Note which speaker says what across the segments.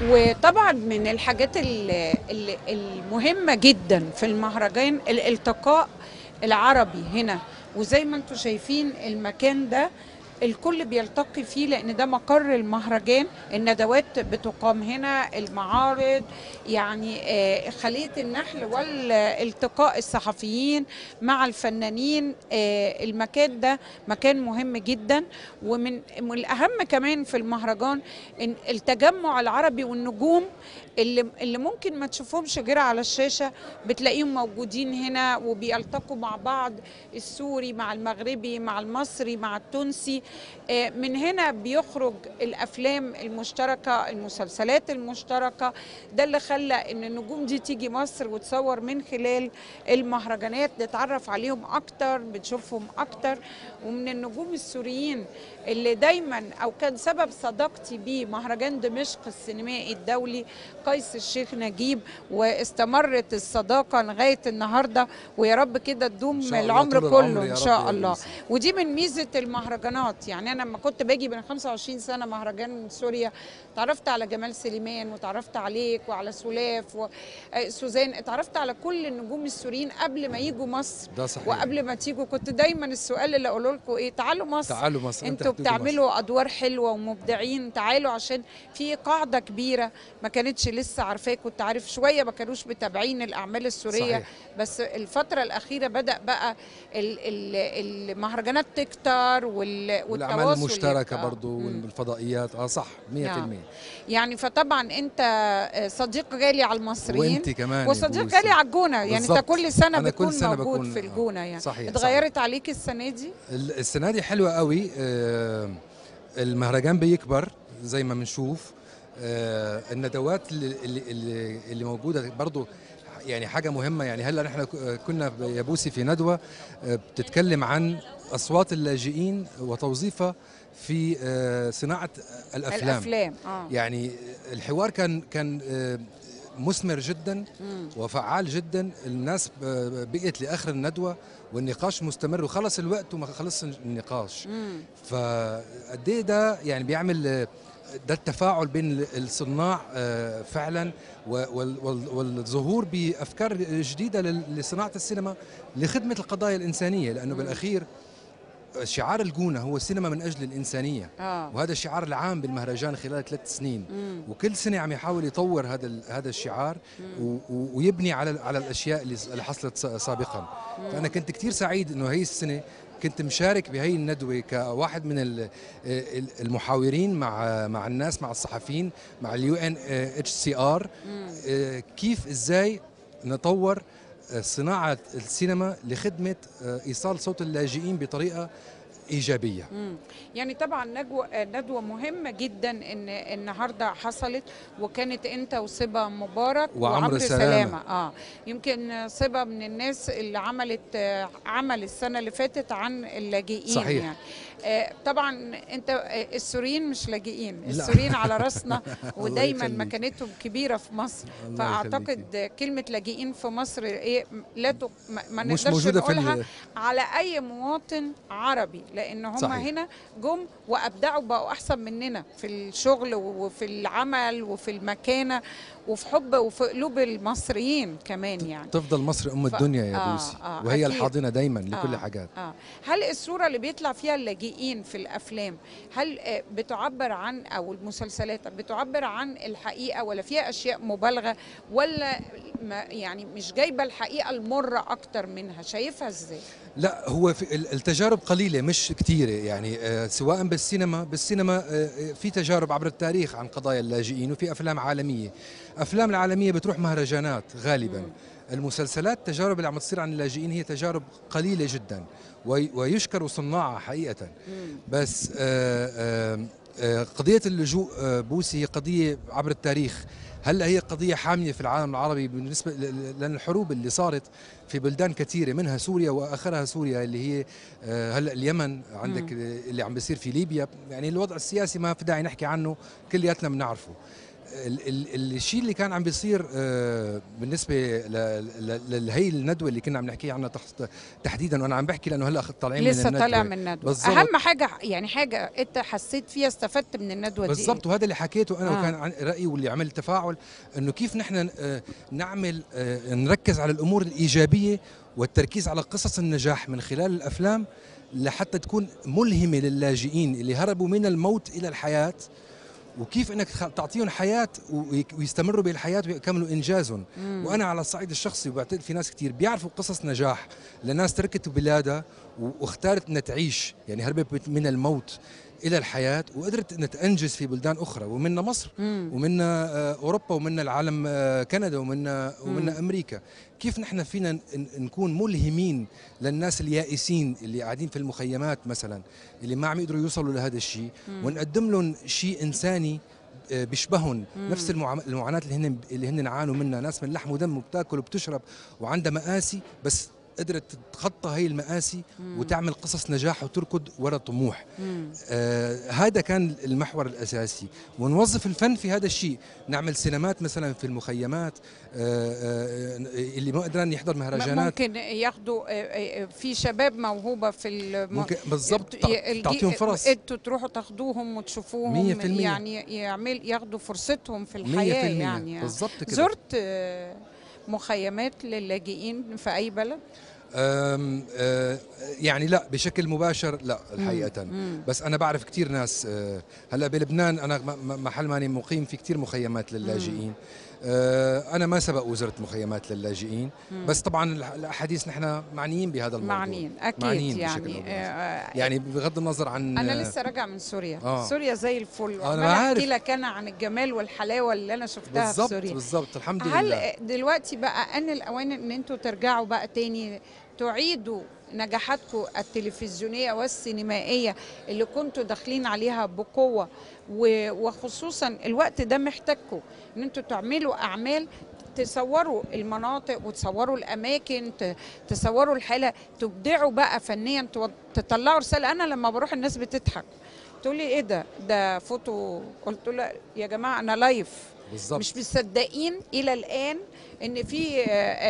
Speaker 1: وطبعا من الحاجات ال- ال- المهمة جدا في المهرجان الالتقاء العربي هنا وزي ما انتم شايفين المكان ده الكل بيلتقي فيه لان ده مقر المهرجان الندوات بتقام هنا المعارض يعني آه، خليه النحل والالتقاء الصحفيين مع الفنانين آه، المكان ده مكان مهم جدا ومن من الاهم كمان في المهرجان إن التجمع العربي والنجوم اللي اللي ممكن ما تشوفهمش غير على الشاشه بتلاقيهم موجودين هنا وبيلتقوا مع بعض السوري مع المغربي مع المصري مع التونسي آه، من هنا بيخرج الافلام المشتركه المسلسلات المشتركه ده اللي خلى ان النجوم دي تيجي مصر وتصور من خلال المهرجانات نتعرف عليهم اكتر بنشوفهم اكتر ومن النجوم السوريين اللي دايما او كان سبب صداقتي بيه مهرجان دمشق السينمائي الدولي قيس الشيخ نجيب واستمرت الصداقه لغايه النهارده ويا رب كده تدوم
Speaker 2: إن شاء الله
Speaker 1: العمر
Speaker 2: طول العمر
Speaker 1: كله
Speaker 2: يا
Speaker 1: ان
Speaker 2: رب
Speaker 1: شاء
Speaker 2: يا
Speaker 1: الله
Speaker 2: يوسف.
Speaker 1: ودي من ميزه المهرجانات يعني انا لما كنت باجي من 25 سنه مهرجان سوريا تعرفت على جمال سليمان وتعرفت عليك وعلى سلاف وسوزان اتعرفت على كل النجوم السوريين قبل ما يجوا مصر
Speaker 2: ده صحيح
Speaker 1: وقبل ما تيجوا كنت دايما السؤال اللي اقوله لكم ايه تعالوا مصر
Speaker 2: تعالوا مصر
Speaker 1: انتوا
Speaker 2: إمتى هتيجوا
Speaker 1: بتعملوا ادوار حلوه ومبدعين تعالوا عشان في قاعده كبيره ما كانتش لسه عارفاك كنت عارف شويه ما كانوش متابعين الاعمال السوريه
Speaker 2: صحيح.
Speaker 1: بس الفتره الاخيره بدا بقى ال- ال- المهرجانات تكتر وال-
Speaker 2: والاعمال
Speaker 1: والتواصل
Speaker 2: المشتركه
Speaker 1: يبقى.
Speaker 2: برضو
Speaker 1: مم.
Speaker 2: والفضائيات اه صح 100%
Speaker 1: نعم. يعني فطبعا انت صديق غالي على المصريين
Speaker 2: وانت كمان يا
Speaker 1: وصديق
Speaker 2: بوسي.
Speaker 1: غالي على الجونه يعني انت
Speaker 2: بالظبط.
Speaker 1: كل سنه
Speaker 2: أنا
Speaker 1: بتكون
Speaker 2: كل سنة
Speaker 1: موجود
Speaker 2: بكون-
Speaker 1: في الجونه يعني
Speaker 2: صحيح،
Speaker 1: اتغيرت عليك السنه دي
Speaker 2: ال- السنه دي حلوه قوي آه، المهرجان بيكبر زي ما بنشوف آه، الندوات اللي, اللي, اللي, اللي موجوده برضو يعني حاجه مهمه يعني هلا نحن ك- كنا ب- يا بوسي في ندوه آه، بتتكلم عن اصوات اللاجئين وتوظيفها في آه، صناعه الافلام
Speaker 1: الافلام اه
Speaker 2: يعني الحوار كان كان آه، مثمر جدا
Speaker 1: مم.
Speaker 2: وفعال جدا الناس ب- بقيت لاخر الندوه والنقاش مستمر وخلص الوقت وما خلص النقاش
Speaker 1: مم.
Speaker 2: فقد ايه ده يعني بيعمل آه، ده التفاعل بين الصناع آه، فعلا و- وال- وال- والظهور بافكار جديده لل- لصناعه السينما لخدمه القضايا الانسانيه لانه
Speaker 1: مم.
Speaker 2: بالاخير شعار الجونه هو السينما من اجل الانسانيه
Speaker 1: اه
Speaker 2: وهذا الشعار العام بالمهرجان خلال ثلاث سنين
Speaker 1: مم.
Speaker 2: وكل سنه عم يحاول يطور هذا ال- هذا الشعار و- و- ويبني على على الاشياء اللي س- اللي حصلت س- سابقا فانا كنت كثير سعيد انه هي السنه كنت مشارك بهي الندوه كواحد من ال- ال- المحاورين مع مع الناس مع الصحفيين مع اليو ان اتش سي ار
Speaker 1: مم.
Speaker 2: كيف ازاي نطور آه، صناعه السينما لخدمه آه، ايصال صوت اللاجئين بطريقه ايجابيه
Speaker 1: مم. يعني طبعا ندوة ندوة مهمة جدا ان النهارده حصلت وكانت انت وصبا مبارك
Speaker 2: وعمرو سلامة.
Speaker 1: سلامة اه يمكن صبا من الناس اللي عملت آه، عمل السنة اللي فاتت عن اللاجئين
Speaker 2: صحيح.
Speaker 1: يعني آه، طبعا انت آه، السوريين مش لاجئين
Speaker 2: لا.
Speaker 1: السوريين على راسنا ودايما
Speaker 2: يخليك.
Speaker 1: مكانتهم كبيرة في مصر
Speaker 2: الله
Speaker 1: فاعتقد كلمة لاجئين في مصر ايه لا تق... ما- ما
Speaker 2: مش
Speaker 1: نقدرش
Speaker 2: موجوده في
Speaker 1: نقولها
Speaker 2: ال-
Speaker 1: على اي مواطن عربي لان هم
Speaker 2: صحيح.
Speaker 1: هنا جم وابدعوا بقوا احسن مننا في الشغل وفي العمل وفي المكانه وفي حب وفي قلوب المصريين كمان يعني
Speaker 2: تفضل مصر ام
Speaker 1: ف-
Speaker 2: الدنيا يا
Speaker 1: آه،
Speaker 2: بوسي
Speaker 1: آه،
Speaker 2: وهي
Speaker 1: أكيد.
Speaker 2: الحاضنه دايما لكل
Speaker 1: آه،
Speaker 2: حاجات
Speaker 1: اه هل الصوره اللي بيطلع فيها اللاجئين في الافلام هل آه، بتعبر عن او المسلسلات بتعبر عن الحقيقه ولا فيها اشياء مبالغه ولا ما يعني مش جايبه الحقيقه المره اكتر منها شايفها ازاي
Speaker 2: لا هو في ال- التجارب قليله مش كثيره يعني آه، سواء بالسينما بالسينما آه، آه، في تجارب عبر التاريخ عن قضايا اللاجئين وفي افلام عالميه افلام العالميه بتروح مهرجانات غالبا
Speaker 1: مم.
Speaker 2: المسلسلات التجارب اللي عم تصير عن اللاجئين هي تجارب قليله جدا وي- ويشكر صناعها حقيقه
Speaker 1: مم.
Speaker 2: بس آه، آه، آه، قضية اللجوء آه، بوسي هي قضية عبر التاريخ هلا هي قضية حامية في العالم العربي بالنسبة ل- ل- لأن الحروب اللي صارت في بلدان كثيرة منها سوريا وآخرها سوريا اللي هي آه، هلا اليمن عندك اللي عم بيصير في ليبيا يعني الوضع السياسي ما في داعي نحكي عنه كلياتنا بنعرفه ال- ال- الشيء اللي كان عم بيصير آه، بالنسبه ل- ل- لهي الندوه اللي كنا عم نحكي عنها تحت- تحديدا وانا عم بحكي لانه هلا طالعين من
Speaker 1: لسه
Speaker 2: الندوه
Speaker 1: طالع من الندوه
Speaker 2: بالظبط.
Speaker 1: اهم حاجه يعني حاجه انت حسيت فيها استفدت من الندوه دي
Speaker 2: بالضبط وهذا اللي حكيته انا
Speaker 1: آه.
Speaker 2: آه. وكان عن رايي واللي عمل تفاعل انه كيف نحن آه، نعمل آه، نركز على الامور الايجابيه والتركيز على قصص النجاح من خلال الافلام لحتى تكون ملهمه للاجئين اللي هربوا من الموت الى الحياه وكيف انك تخ- تعطيهم حياه ويك- ويستمروا بالحياه ويكملوا انجازهم
Speaker 1: مم.
Speaker 2: وانا على الصعيد الشخصي وبعتقد في ناس كثير بيعرفوا قصص نجاح لناس تركت بلادها و- واختارت انها تعيش يعني هربت من الموت الى الحياه وقدرت انها تنجز في بلدان اخرى ومنها مصر
Speaker 1: مم.
Speaker 2: ومنا آه، اوروبا ومنا العالم آه، كندا ومنا ومنا
Speaker 1: مم.
Speaker 2: امريكا كيف نحن فينا ن- نكون ملهمين للناس اليائسين اللي قاعدين في المخيمات مثلا اللي ما عم يقدروا يوصلوا لهذا الشيء
Speaker 1: مم.
Speaker 2: ونقدم لهم شيء انساني آه، بيشبههم
Speaker 1: مم.
Speaker 2: نفس المعام- المعاناه اللي هن اللي هن عانوا منها ناس من لحم ودم وبتاكل وبتشرب وعندها مآسي بس قدرت تتخطى هي المآسي
Speaker 1: مم.
Speaker 2: وتعمل قصص نجاح وتركض ورا طموح
Speaker 1: مم.
Speaker 2: آه هذا كان المحور الاساسي ونوظف الفن في هذا الشيء نعمل سينمات مثلا في المخيمات آه آه اللي ما قدران يحضر مهرجانات
Speaker 1: ممكن ياخدوا آه، آه، في شباب موهوبه في الم...
Speaker 2: ممكن بالضبط
Speaker 1: ي-
Speaker 2: تع-
Speaker 1: الجي-
Speaker 2: تعطيهم فرص
Speaker 1: انتوا تروحوا تاخدوهم وتشوفوهم
Speaker 2: مية في المية.
Speaker 1: يعني يعمل ياخدوا فرصتهم في
Speaker 2: 100%
Speaker 1: الحياه يعني
Speaker 2: بالضبط كده
Speaker 1: زرت آه، مخيمات للاجئين في اي بلد
Speaker 2: آم، آه يعني لا بشكل مباشر لا الحقيقه
Speaker 1: مم.
Speaker 2: بس انا بعرف كثير ناس آه، هلا بلبنان انا م- م- محل ماني مقيم في كثير مخيمات للاجئين آه، انا ما سبق وزرت مخيمات للاجئين
Speaker 1: مم.
Speaker 2: بس طبعا الح- الاحاديث نحن معنيين بهذا الموضوع
Speaker 1: معنيين اكيد
Speaker 2: معنيين
Speaker 1: يعني
Speaker 2: بشكل أو بآخر.
Speaker 1: آه،
Speaker 2: يعني بغض النظر عن
Speaker 1: انا لسه راجعه من سوريا
Speaker 2: آه.
Speaker 1: سوريا زي الفل
Speaker 2: أنا
Speaker 1: وعمالة احكي
Speaker 2: عارف.
Speaker 1: لك انا عن الجمال والحلاوه اللي انا شفتها في
Speaker 2: بالضبط
Speaker 1: سوريا
Speaker 2: بالضبط الحمد
Speaker 1: هل
Speaker 2: لله
Speaker 1: دلوقتي بقى ان الاوان ان انتوا ترجعوا بقى تاني تعيدوا نجاحاتكم التلفزيونيه والسينمائيه اللي كنتوا داخلين عليها بقوه و- وخصوصا الوقت ده محتاجكم ان انتوا تعملوا اعمال تصوروا المناطق وتصوروا الاماكن ت- تصوروا الحاله تبدعوا بقى فنيا تو- تطلعوا رساله انا لما بروح الناس بتضحك تقول لي ايه ده ده فوتو قلت له يا جماعه انا لايف
Speaker 2: بالضبط
Speaker 1: مش مصدقين الى الان ان في آه،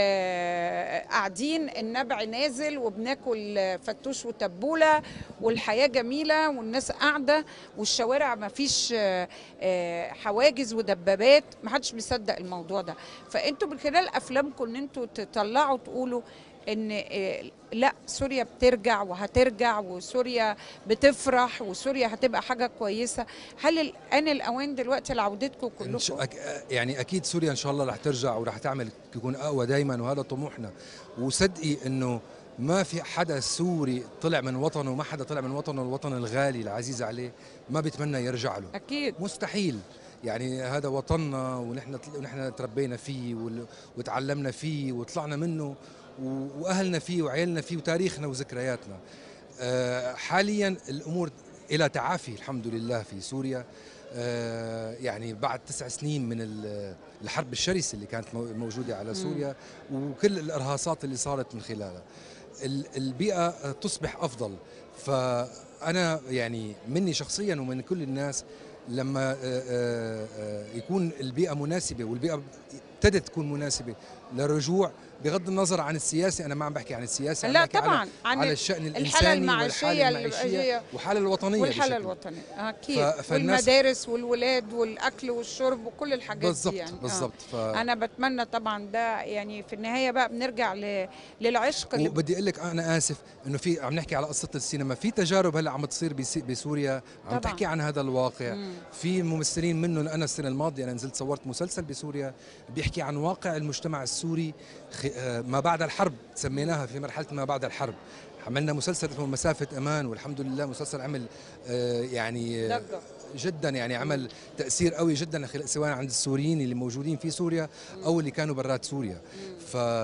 Speaker 1: آه، قاعدين النبع نازل وبناكل فتوش وتبوله والحياه جميله والناس قاعده والشوارع ما فيش آه، آه، حواجز ودبابات ما حدش بيصدق الموضوع ده فانتوا من خلال افلامكم ان انتوا تطلعوا تقولوا ان آه، لا سوريا بترجع وهترجع وسوريا بتفرح وسوريا هتبقى حاجه كويسه هل الان الاوان دلوقتي لعودتكم
Speaker 2: إن
Speaker 1: كلكم
Speaker 2: شاء أك- يعني اكيد سوريا ان شاء الله رح ترجع ورح تعمل يكون اقوى دائما وهذا طموحنا وصدقي انه ما في حدا سوري طلع من وطنه ما حدا طلع من وطنه الوطن الغالي العزيز عليه ما بيتمنى يرجع له
Speaker 1: اكيد
Speaker 2: مستحيل يعني هذا وطننا ونحن ونحن تربينا فيه وال- وتعلمنا فيه وطلعنا منه و- واهلنا فيه وعيالنا فيه وتاريخنا وذكرياتنا آه، حاليا الامور الى تعافي الحمد لله في سوريا آه، يعني بعد تسع سنين من ال- الحرب الشرسه اللي كانت مو- موجوده على سوريا وكل الارهاصات اللي صارت من خلالها ال- البيئه تصبح افضل فانا يعني مني شخصيا ومن كل الناس لما آه، آه، آه، يكون البيئه مناسبه والبيئه ابتدت تكون مناسبه للرجوع بغض النظر عن السياسه انا ما عم بحكي عن السياسه عم
Speaker 1: لا
Speaker 2: بحكي على-
Speaker 1: طبعا عن
Speaker 2: على الشان
Speaker 1: الحالة
Speaker 2: الانساني
Speaker 1: المعيشية
Speaker 2: والحاله المعيشيه
Speaker 1: الأجية-
Speaker 2: والحاله الوطنيه
Speaker 1: والحاله
Speaker 2: بشكل.
Speaker 1: الوطنيه اكيد
Speaker 2: ف- فالناس-
Speaker 1: والمدارس والولاد والاكل والشرب وكل الحاجات
Speaker 2: بالضبط
Speaker 1: دي يعني آه.
Speaker 2: بالضبط ف...
Speaker 1: انا بتمنى طبعا ده يعني في النهايه بقى بنرجع ل... للعشق اللي
Speaker 2: وبدي اقول لك انا اسف انه في عم نحكي على قصه السينما في تجارب هلا عم تصير بس- بسوريا عم
Speaker 1: طبعاً.
Speaker 2: تحكي عن هذا الواقع
Speaker 1: مم.
Speaker 2: في ممثلين منهم انا السنه الماضيه انا نزلت صورت مسلسل بسوريا بيحكي عن واقع المجتمع السوري خ- آه، ما بعد الحرب سميناها في مرحله ما بعد الحرب عملنا مسلسل اسمه مسافه امان والحمد لله مسلسل عمل آه، يعني آه،
Speaker 1: ضجه
Speaker 2: جدا يعني عمل تاثير قوي جدا خل- سواء عند السوريين اللي موجودين في سوريا او اللي كانوا برات سوريا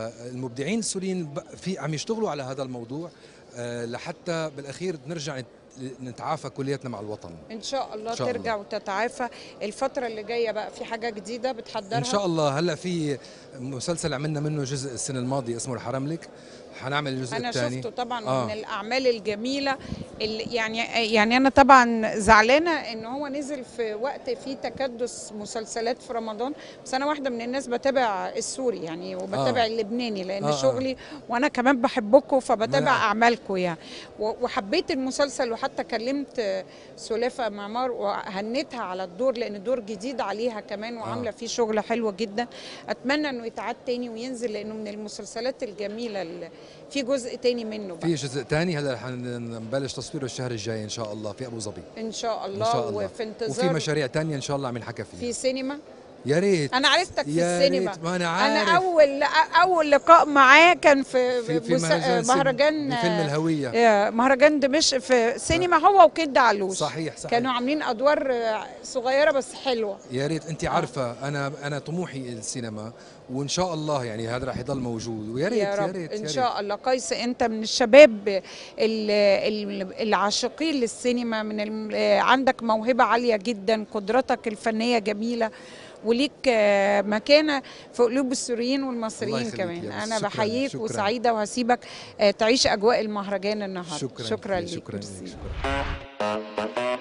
Speaker 2: فالمبدعين السوريين ب- في عم يشتغلوا على هذا الموضوع آه، لحتى بالاخير نرجع نت- نتعافى كلياتنا مع الوطن
Speaker 1: ان شاء الله
Speaker 2: إن شاء
Speaker 1: ترجع وتتعافى الفتره اللي جايه بقى في حاجه جديده بتحضرها
Speaker 2: ان شاء الله هلا في مسلسل عملنا منه جزء السنه الماضيه اسمه الحرملك حنعمل الجزء
Speaker 1: انا
Speaker 2: الثاني
Speaker 1: شفته طبعا
Speaker 2: آه.
Speaker 1: آه. من الاعمال الجميله اللي يعني يعني انا طبعا زعلانه ان هو نزل في وقت فيه تكدس مسلسلات في رمضان بس انا واحده من الناس بتابع السوري يعني وبتابع
Speaker 2: آه.
Speaker 1: آه. اللبناني لان
Speaker 2: آه،
Speaker 1: آه.
Speaker 2: آه.
Speaker 1: شغلي وانا كمان بحبكم فبتابع
Speaker 2: نعم.
Speaker 1: اعمالكم يعني و- وحبيت المسلسل وحتى كلمت سلافه معمار وهنتها على الدور لان دور جديد عليها كمان وعامله
Speaker 2: آه.
Speaker 1: فيه شغل حلو جدا اتمنى انه يتعاد تاني وينزل لانه من المسلسلات الجميله اللي في جزء تاني منه بقى
Speaker 2: في جزء ثاني هلا حنبلش تصويره الشهر الجاي ان شاء الله في ابو ظبي
Speaker 1: ان شاء
Speaker 2: ان
Speaker 1: الله,
Speaker 2: شاء الله
Speaker 1: وفي انتظار
Speaker 2: وفي مشاريع ثانيه ان شاء الله عم نحكى فيها
Speaker 1: في سينما
Speaker 2: يا ريت
Speaker 1: انا عرفتك في
Speaker 2: يا
Speaker 1: السينما
Speaker 2: ريت ما انا عارف
Speaker 1: انا اول اول لقاء معاه كان في,
Speaker 2: في, في
Speaker 1: مس-
Speaker 2: مهرجان
Speaker 1: مهرجان
Speaker 2: بفيلم الهويه
Speaker 1: آه، مهرجان دمشق في سينما هو وكد علوش
Speaker 2: صحيح صحيح
Speaker 1: كانوا عاملين ادوار آه، صغيره بس حلوه
Speaker 2: يا ريت انت عارفه انا انا طموحي السينما وان شاء الله يعني هذا راح يضل موجود ويا ريت
Speaker 1: يا رب
Speaker 2: ريت
Speaker 1: ان
Speaker 2: يا
Speaker 1: شاء الله قيس انت من الشباب ال- ال- العاشقين للسينما من الم- آه، عندك موهبه عاليه جدا قدرتك الفنيه جميله وليك آه، مكانه في قلوب السوريين والمصريين
Speaker 2: يخليك
Speaker 1: كمان
Speaker 2: يا بس.
Speaker 1: انا
Speaker 2: شكراً،
Speaker 1: بحييك
Speaker 2: شكراً.
Speaker 1: وسعيده وهسيبك آه، تعيش اجواء المهرجان النهارده
Speaker 2: شكرا
Speaker 1: شكرا
Speaker 2: لك،
Speaker 1: ليك
Speaker 2: شكرا لك،
Speaker 1: ميرسي.
Speaker 2: شكرا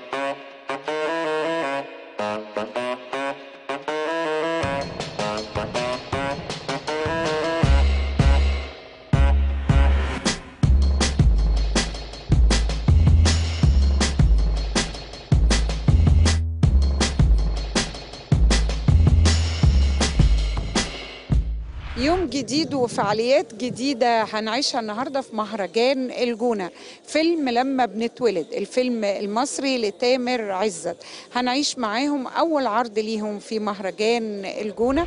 Speaker 1: يوم جديد وفعاليات جديدة هنعيشها النهاردة في مهرجان الجونة فيلم لما بنتولد الفيلم المصري لتامر عزت هنعيش معاهم أول عرض ليهم في مهرجان الجونة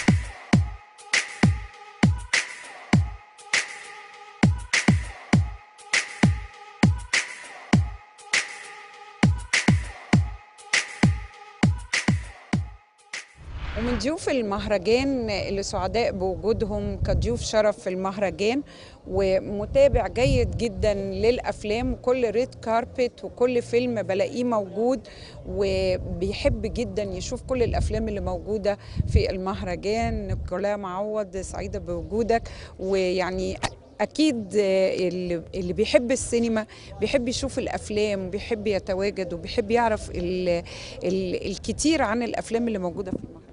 Speaker 1: ومن ضيوف المهرجان اللي سعداء بوجودهم كضيوف شرف في المهرجان ومتابع جيد جدا للافلام وكل ريد كاربت وكل فيلم بلاقيه موجود وبيحب جدا يشوف كل الافلام اللي موجوده في المهرجان نيكولا معوض سعيده بوجودك ويعني اكيد اللي اللي بيحب السينما بيحب يشوف الافلام بيحب يتواجد وبيحب يعرف ال ال الكتير عن الافلام اللي موجوده في المهرجان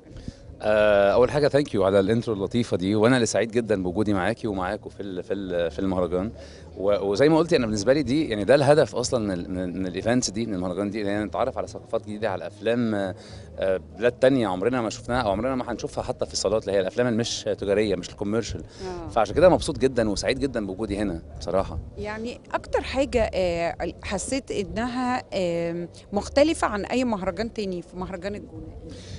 Speaker 3: آه، اول حاجه ثانك يو على الانترو اللطيفه دي وانا اللي سعيد جدا بوجودي معاكي ومعاكم في ال- في ال- في المهرجان و- وزي ما قلتي انا بالنسبه لي دي يعني ده الهدف اصلا من ال- من, من الايفنتس دي من المهرجان دي ان نتعرف على ثقافات جديده على افلام آه، آه، بلاد تانية عمرنا ما شفناها او عمرنا ما هنشوفها حتى في الصالات اللي هي الافلام اللي مش تجاريه مش الكوميرشال فعشان كده مبسوط جدا وسعيد جدا بوجودي هنا بصراحه
Speaker 1: يعني اكتر حاجه آه، حسيت انها آه، مختلفه عن اي مهرجان تاني في مهرجان الجونه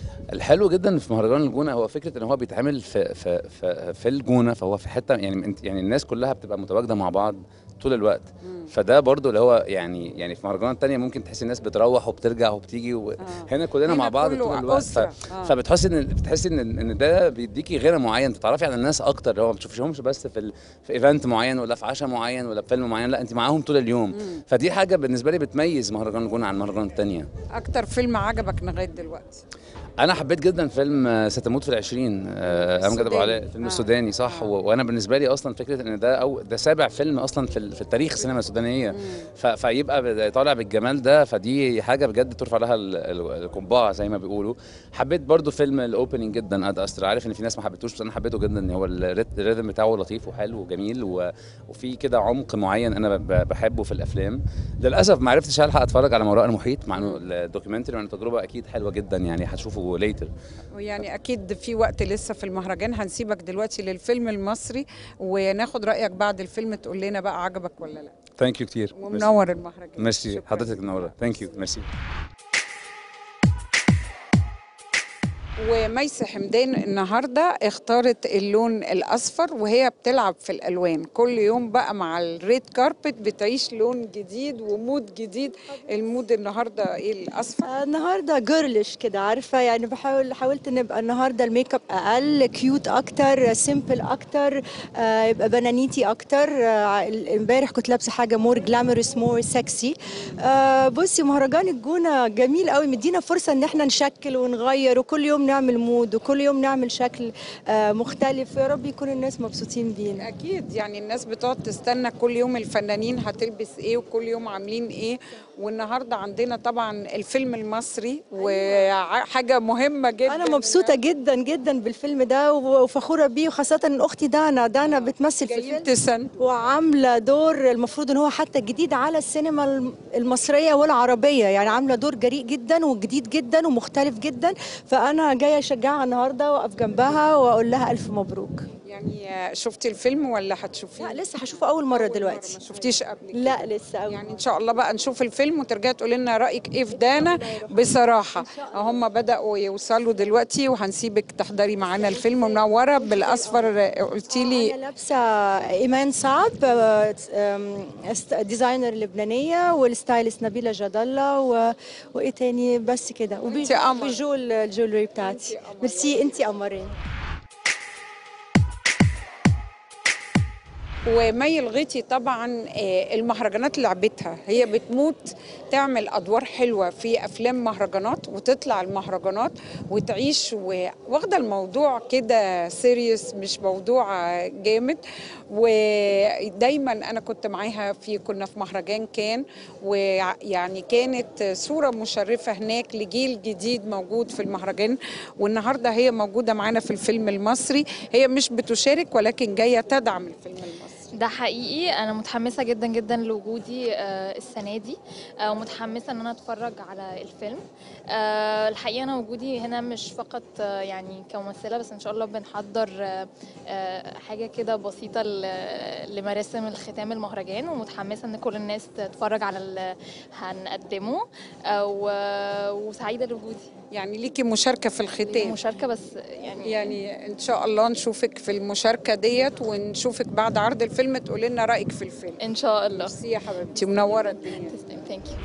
Speaker 3: الحلو جدا في مهرجان الجونه هو فكره ان هو بيتعمل في في في, في الجونه فهو في حته يعني انت يعني الناس كلها بتبقى متواجده مع بعض طول الوقت فده برضو اللي هو يعني يعني في مهرجانات تانية ممكن تحس الناس بتروح وبترجع وبتيجي وهنا كلنا
Speaker 1: هنا
Speaker 3: مع بعض
Speaker 1: كله
Speaker 3: طول الوقت
Speaker 1: أسرة.
Speaker 3: ف...
Speaker 1: آه.
Speaker 3: فبتحس ان بتحس ان ان ده بيديكي غنى معين تتعرفي على الناس اكتر اللي هو ما بتشوفيهمش بس في ال... في ايفنت معين ولا في عشاء معين ولا في فيلم معين لا انت معاهم طول اليوم فدي حاجه بالنسبه لي بتميز مهرجان الجونه عن المهرجانات التانية
Speaker 1: اكتر فيلم عجبك لغايه دلوقتي
Speaker 3: انا حبيت جدا فيلم آه، ستموت في العشرين آه، امجد ابو
Speaker 1: السوداني.
Speaker 3: علاء الفيلم
Speaker 1: آه.
Speaker 3: السوداني صح
Speaker 1: آه.
Speaker 3: و- وانا بالنسبه لي اصلا فكره ان ده او ده سابع فيلم اصلا في ال- في التاريخ السينما السودانيه ف- فيبقى ب- طالع بالجمال ده فدي حاجه بجد ترفع لها ال- ال- القبعه زي ما بيقولوا حبيت برضو فيلم الاوبننج جدا اد استر عارف ان في ناس ما حبيتوش بس انا حبيته جدا ان هو الريت- الريتم بتاعه لطيف وحلو وجميل و- وفي كده عمق معين انا ب- بحبه في الافلام للاسف ما عرفتش الحق اتفرج على ما وراء المحيط مع انه الدوكيومنتري وانا تجربه اكيد حلوه جدا يعني هتشوفه ليتر
Speaker 1: ويعني اكيد في وقت لسه في المهرجان هنسيبك دلوقتي للفيلم المصري وناخد رايك بعد الفيلم تقول لنا بقى عجبك ولا لا
Speaker 3: ثانك يو كتير
Speaker 1: ومنور المهرجان
Speaker 3: ميرسي
Speaker 1: شكراً.
Speaker 3: حضرتك منوره ثانك يو ميرسي
Speaker 1: وميس حمدان النهارده اختارت اللون الاصفر وهي بتلعب في الالوان كل يوم بقى مع الريد كاربت بتعيش لون جديد ومود جديد المود النهارده ايه الاصفر
Speaker 4: آه، النهارده جيرلش كده عارفه يعني بحاول حاولت نبقى النهارده الميك اب اقل كيوت اكتر سيمبل اكتر آه، يبقى بنانيتي اكتر آه، امبارح كنت لابسه حاجه مور جلامرس مور سكسي بصي مهرجان الجونه جميل قوي مدينا فرصه ان احنا نشكل ونغير وكل يوم نعمل مود وكل يوم نعمل شكل آه، مختلف يا رب يكون الناس مبسوطين بينا
Speaker 1: اكيد يعني الناس بتقعد تستنى كل يوم الفنانين هتلبس ايه وكل يوم عاملين ايه والنهارده عندنا طبعا الفيلم المصري وحاجه مهمه جدا
Speaker 4: انا مبسوطه جدا جدا بالفيلم ده وفخوره بيه وخاصه ان اختي دانا دانا بتمثل في
Speaker 1: جايين
Speaker 4: الفيلم
Speaker 1: تسن
Speaker 4: وعامله دور المفروض ان هو حتى جديد على السينما الم- المصريه والعربيه يعني عامله دور جريء جدا وجديد جدا ومختلف جدا فانا جايه اشجعها النهارده واقف جنبها واقول لها الف مبروك
Speaker 1: يعني شفتي الفيلم ولا هتشوفيه
Speaker 4: لا لسه هشوفه اول مره
Speaker 1: ما
Speaker 4: دلوقتي
Speaker 1: شفتيش قبل كده.
Speaker 4: لا لسه أول
Speaker 1: يعني ان شاء الله بقى نشوف الفيلم وترجعي تقولي لنا رايك ايه في دانا بصراحه هم بداوا يوصلوا دلوقتي وهنسيبك تحضري معانا الفيلم منوره بالاصفر قلتي لي
Speaker 4: انا لابسه ايمان صعب آه، آم، است- ديزاينر لبنانيه والستايلست نبيله جد الله و... وايه تاني بس كده
Speaker 1: وإنتي قمر.
Speaker 4: وبيجو الجولري بتاعتي ميرسي انتي قمرين
Speaker 1: ومي الغيطي طبعا آه، المهرجانات لعبتها هي بتموت تعمل ادوار حلوه في افلام مهرجانات وتطلع المهرجانات وتعيش و- واخده الموضوع كده سيريس مش موضوع آه، جامد ودايما انا كنت معاها في كنا في مهرجان كان ويعني كانت صوره مشرفه هناك لجيل جديد موجود في المهرجان والنهارده هي موجوده معانا في الفيلم المصري هي مش بتشارك ولكن جايه تدعم الفيلم المصري
Speaker 5: ده حقيقي انا متحمسه جدا جدا لوجودي آه، السنه دي آه، ومتحمسه ان انا اتفرج على الفيلم آه، الحقيقه انا وجودي هنا مش فقط آه، يعني كممثله بس ان شاء الله بنحضر آه، آه، حاجه كده بسيطه ل- لمراسم الختام المهرجان ومتحمسه ان كل الناس تتفرج على اللي هنقدمه آه، و- وسعيده لوجودي
Speaker 1: يعني ليكي مشاركة في الختام
Speaker 5: مشاركه بس يعني
Speaker 1: يعني ان شاء الله نشوفك في المشاركة ديت ونشوفك بعد عرض الفيلم تقولي لنا رأيك في الفيلم
Speaker 5: ان شاء الله
Speaker 1: ميرسي يا حبيبتي منورة الدنيا
Speaker 5: تسلم ثانك يو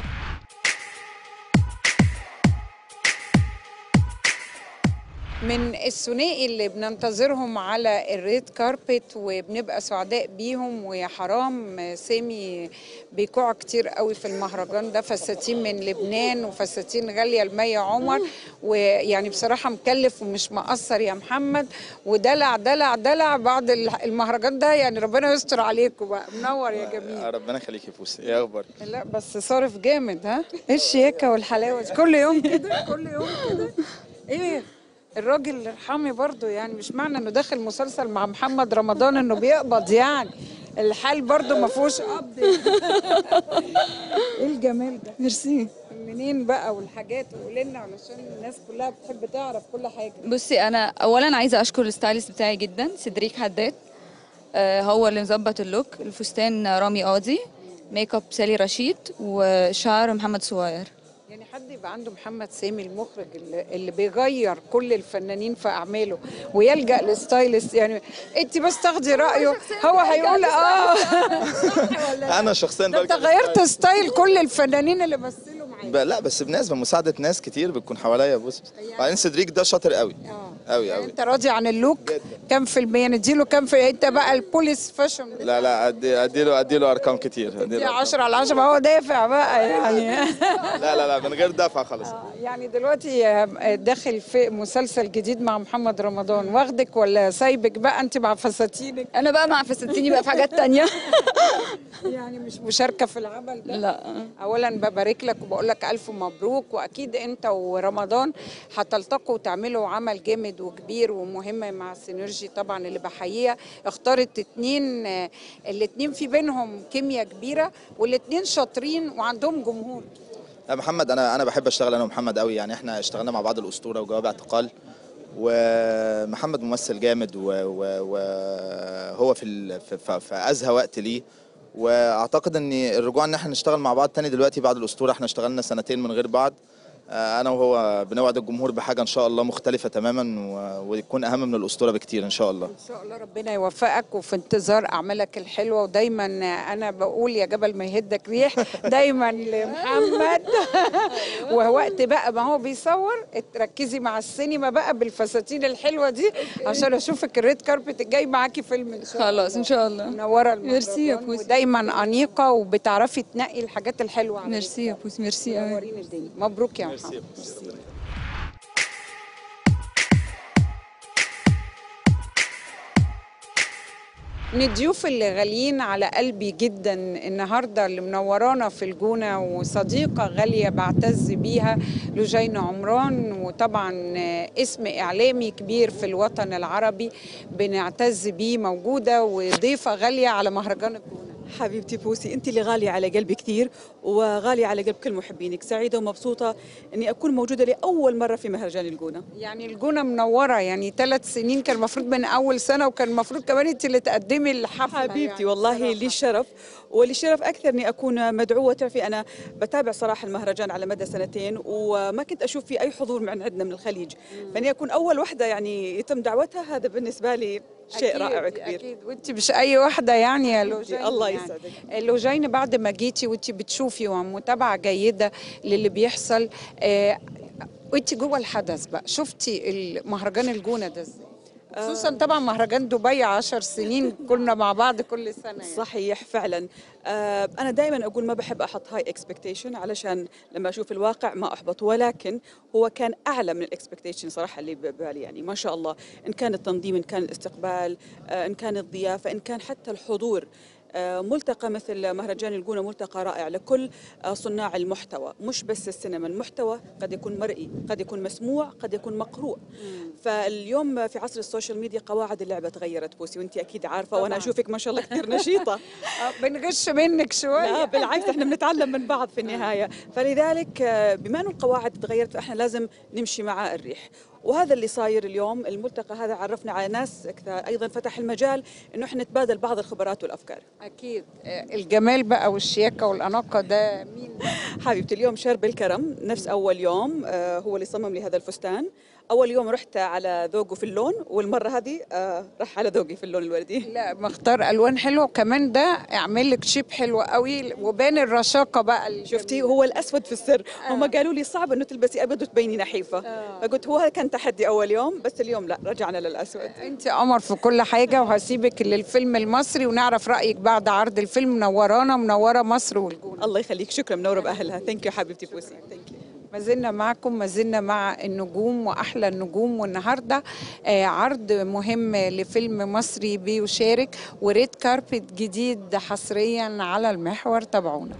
Speaker 1: من الثنائي اللي بننتظرهم على الريد كاربت وبنبقى سعداء بيهم ويا حرام سامي بيكوع كتير قوي في المهرجان ده فساتين من لبنان وفساتين غالية المية عمر ويعني بصراحة مكلف ومش مقصر يا محمد ودلع دلع دلع بعد المهرجان ده يعني ربنا يستر عليكم بقى منور يا جميل
Speaker 6: ربنا يخليك يا فوسي ايه اخبارك
Speaker 1: لا بس صارف جامد ها ايه الشياكه والحلاوه دي؟ كل يوم كده كل يوم كده ايه الراجل ارحمي برضو يعني مش معنى انه داخل مسلسل مع محمد رمضان انه بيقبض يعني الحال برضو ما فيهوش قبض ايه الجمال ده ميرسي منين بقى والحاجات وقولي لنا علشان الناس كلها بتحب تعرف كل حاجه
Speaker 7: بصي انا اولا عايزه اشكر الستايلست بتاعي جدا سدريك حداد آه، هو اللي مظبط اللوك الفستان رامي قاضي ميك اب سالي رشيد وشعر محمد صغير
Speaker 1: يعني حد يبقى عنده محمد سامي المخرج اللي, اللي بيغير كل الفنانين في اعماله ويلجا لستايلست يعني انت بس تاخدي رايه هو هيقول اه
Speaker 6: انا شخصيا
Speaker 1: ده انت
Speaker 6: برجع
Speaker 1: غيرت ستايل كل الفنانين اللي مثلوا معاك
Speaker 6: ب- لا بس بنسبه مساعده ناس كتير بتكون حواليا بص بعدين سدريك ده شاطر قوي قوي
Speaker 1: يعني
Speaker 6: قوي
Speaker 1: انت راضي عن اللوك
Speaker 6: جداً.
Speaker 1: كام في المية نديله كام في انت بقى البوليس فاشن
Speaker 6: لا لا ادي ادي له ادي له ارقام كتير ادي
Speaker 1: دي
Speaker 6: له أرقام.
Speaker 1: 10 على 10 هو دافع بقى يعني
Speaker 6: لا لا لا من غير دفع خالص
Speaker 1: يعني دلوقتي آه، داخل في مسلسل جديد مع محمد رمضان واخدك ولا سايبك بقى انت مع فساتينك
Speaker 7: انا بقى مع فساتيني بقى في حاجات تانية
Speaker 1: يعني مش مشاركه في العمل ده
Speaker 7: لا
Speaker 1: اولا ببارك لك وبقول لك الف مبروك واكيد انت ورمضان هتلتقوا وتعملوا عمل جامد وكبير ومهم مع سينرجي طبعا اللي بحييها اختارت اتنين آه، الاتنين في بينهم كيمياء كبيره والاتنين شاطرين وعندهم جمهور
Speaker 6: لا محمد انا انا بحب اشتغل انا ومحمد قوي يعني احنا اشتغلنا مع بعض الاسطوره وجواب اعتقال ومحمد ممثل جامد و- و- وهو في ال- في- في في ازهى وقت ليه واعتقد ان الرجوع ان احنا نشتغل مع بعض تاني دلوقتي بعد الاسطوره احنا اشتغلنا سنتين من غير بعض آه، انا وهو بنوعد الجمهور بحاجه ان شاء الله مختلفه تماما و- ويكون اهم من الاسطوره بكتير ان شاء الله
Speaker 1: ان شاء الله ربنا يوفقك وفي انتظار اعمالك الحلوه ودايما انا بقول يا جبل ما يهدك ريح دايما لمحمد ووقت بقى ما هو بيصور تركزي مع السينما بقى بالفساتين الحلوه دي عشان اشوفك الريد كاربت الجاي معاكي فيلم ان شاء الله
Speaker 7: خلاص ان شاء الله
Speaker 1: منوره
Speaker 7: ميرسي يا
Speaker 1: المهرجان
Speaker 7: بوسي.
Speaker 1: ودايما انيقه وبتعرفي تنقي الحاجات الحلوه على
Speaker 7: ميرسي يا بوس ميرسي قوي
Speaker 1: منورين الدنيا مبروك يا محمد من الضيوف اللي غاليين على قلبي جدا النهارده اللي منورانا في الجونه وصديقه غاليه بعتز بيها لجين عمران وطبعا اسم اعلامي كبير في الوطن العربي بنعتز بيه موجوده وضيفه غاليه على مهرجان الجونه
Speaker 8: حبيبتي بوسي انت اللي غاليه على قلبي كثير وغاليه على قلب كل محبينك سعيده ومبسوطه اني اكون موجوده لاول مره في مهرجان الجونه
Speaker 1: يعني الجونه منوره يعني ثلاث سنين كان المفروض من اول سنه وكان المفروض كمان انت اللي تقدمي الحفله
Speaker 8: حبيبتي
Speaker 1: يعني
Speaker 8: والله
Speaker 1: بصراحة.
Speaker 8: لي شرف ولي شرف اكثر اني اكون مدعوه تعرفي انا بتابع صراحه المهرجان على مدى سنتين وما كنت اشوف في اي حضور من عندنا من الخليج فاني اكون اول وحده يعني يتم دعوتها هذا بالنسبه لي شيء
Speaker 1: أكيد
Speaker 8: رائع وكبير
Speaker 1: اكيد وانت مش اي واحده يعني يا لوجين
Speaker 8: الله
Speaker 1: يعني.
Speaker 8: يسعدك.
Speaker 1: لوجين بعد ما جيتي وانت بتشوفي ومتابعه جيده للي بيحصل آه وانت جوه الحدث بقى شفتي المهرجان الجونه ده ازاي خصوصا طبعا مهرجان دبي عشر سنين كنا مع بعض كل سنه يعني.
Speaker 8: صحيح فعلا آه انا دائما اقول ما بحب احط هاي اكسبكتيشن علشان لما اشوف الواقع ما احبط ولكن هو كان اعلى من الاكسبكتيشن صراحه اللي ببالي يعني ما شاء الله ان كان التنظيم ان كان الاستقبال آه ان كان الضيافه ان كان حتى الحضور آه، ملتقى مثل مهرجان الجونة ملتقى رائع لكل آه، صناع المحتوى مش بس السينما المحتوى قد يكون مرئي قد يكون مسموع قد يكون مقروء فاليوم في عصر السوشيال ميديا قواعد اللعبة تغيرت بوسي وانت أكيد عارفة وأنا
Speaker 1: طبعاً.
Speaker 8: أشوفك ما شاء الله كثير نشيطة
Speaker 1: آه، بنغش منك شويه
Speaker 8: لا بالعكس احنا بنتعلم من بعض في النهايه فلذلك آه، بما انه القواعد تغيرت فاحنا لازم نمشي مع الريح وهذا اللي صاير اليوم الملتقى هذا عرفنا على ناس اكثر ايضا فتح المجال انه احنا نتبادل بعض الخبرات والافكار
Speaker 1: اكيد آه، الجمال بقى والشياكه والاناقه ده مين
Speaker 8: حبيبتي اليوم شرب الكرم نفس اول يوم آه، هو اللي صمم لي هذا الفستان اول يوم رحت على ذوقه في اللون والمره هذه آه، راح على ذوقي في اللون الوردي
Speaker 1: لا مختار الوان حلوه وكمان ده اعمل لك شيب حلو قوي وبان الرشاقه بقى الجميلة.
Speaker 8: شفتي هو الاسود في السر هم قالوا لي صعب انه تلبسي ابيض وتبيني نحيفه فقلت هو كان تحدي اول يوم بس اليوم لا رجعنا للاسود
Speaker 1: انت قمر في كل حاجه وهسيبك للفيلم المصري ونعرف رايك بعد عرض الفيلم منورانا منوره مصر والجونه
Speaker 8: الله يخليك شكرا منوره باهلها ثانك يو حبيبتي بوسي ثانك يو
Speaker 1: ما زلنا معكم ما زلنا مع النجوم واحلى النجوم والنهارده آه عرض مهم لفيلم مصري بيشارك وريد كاربت جديد حصريا على المحور تابعونا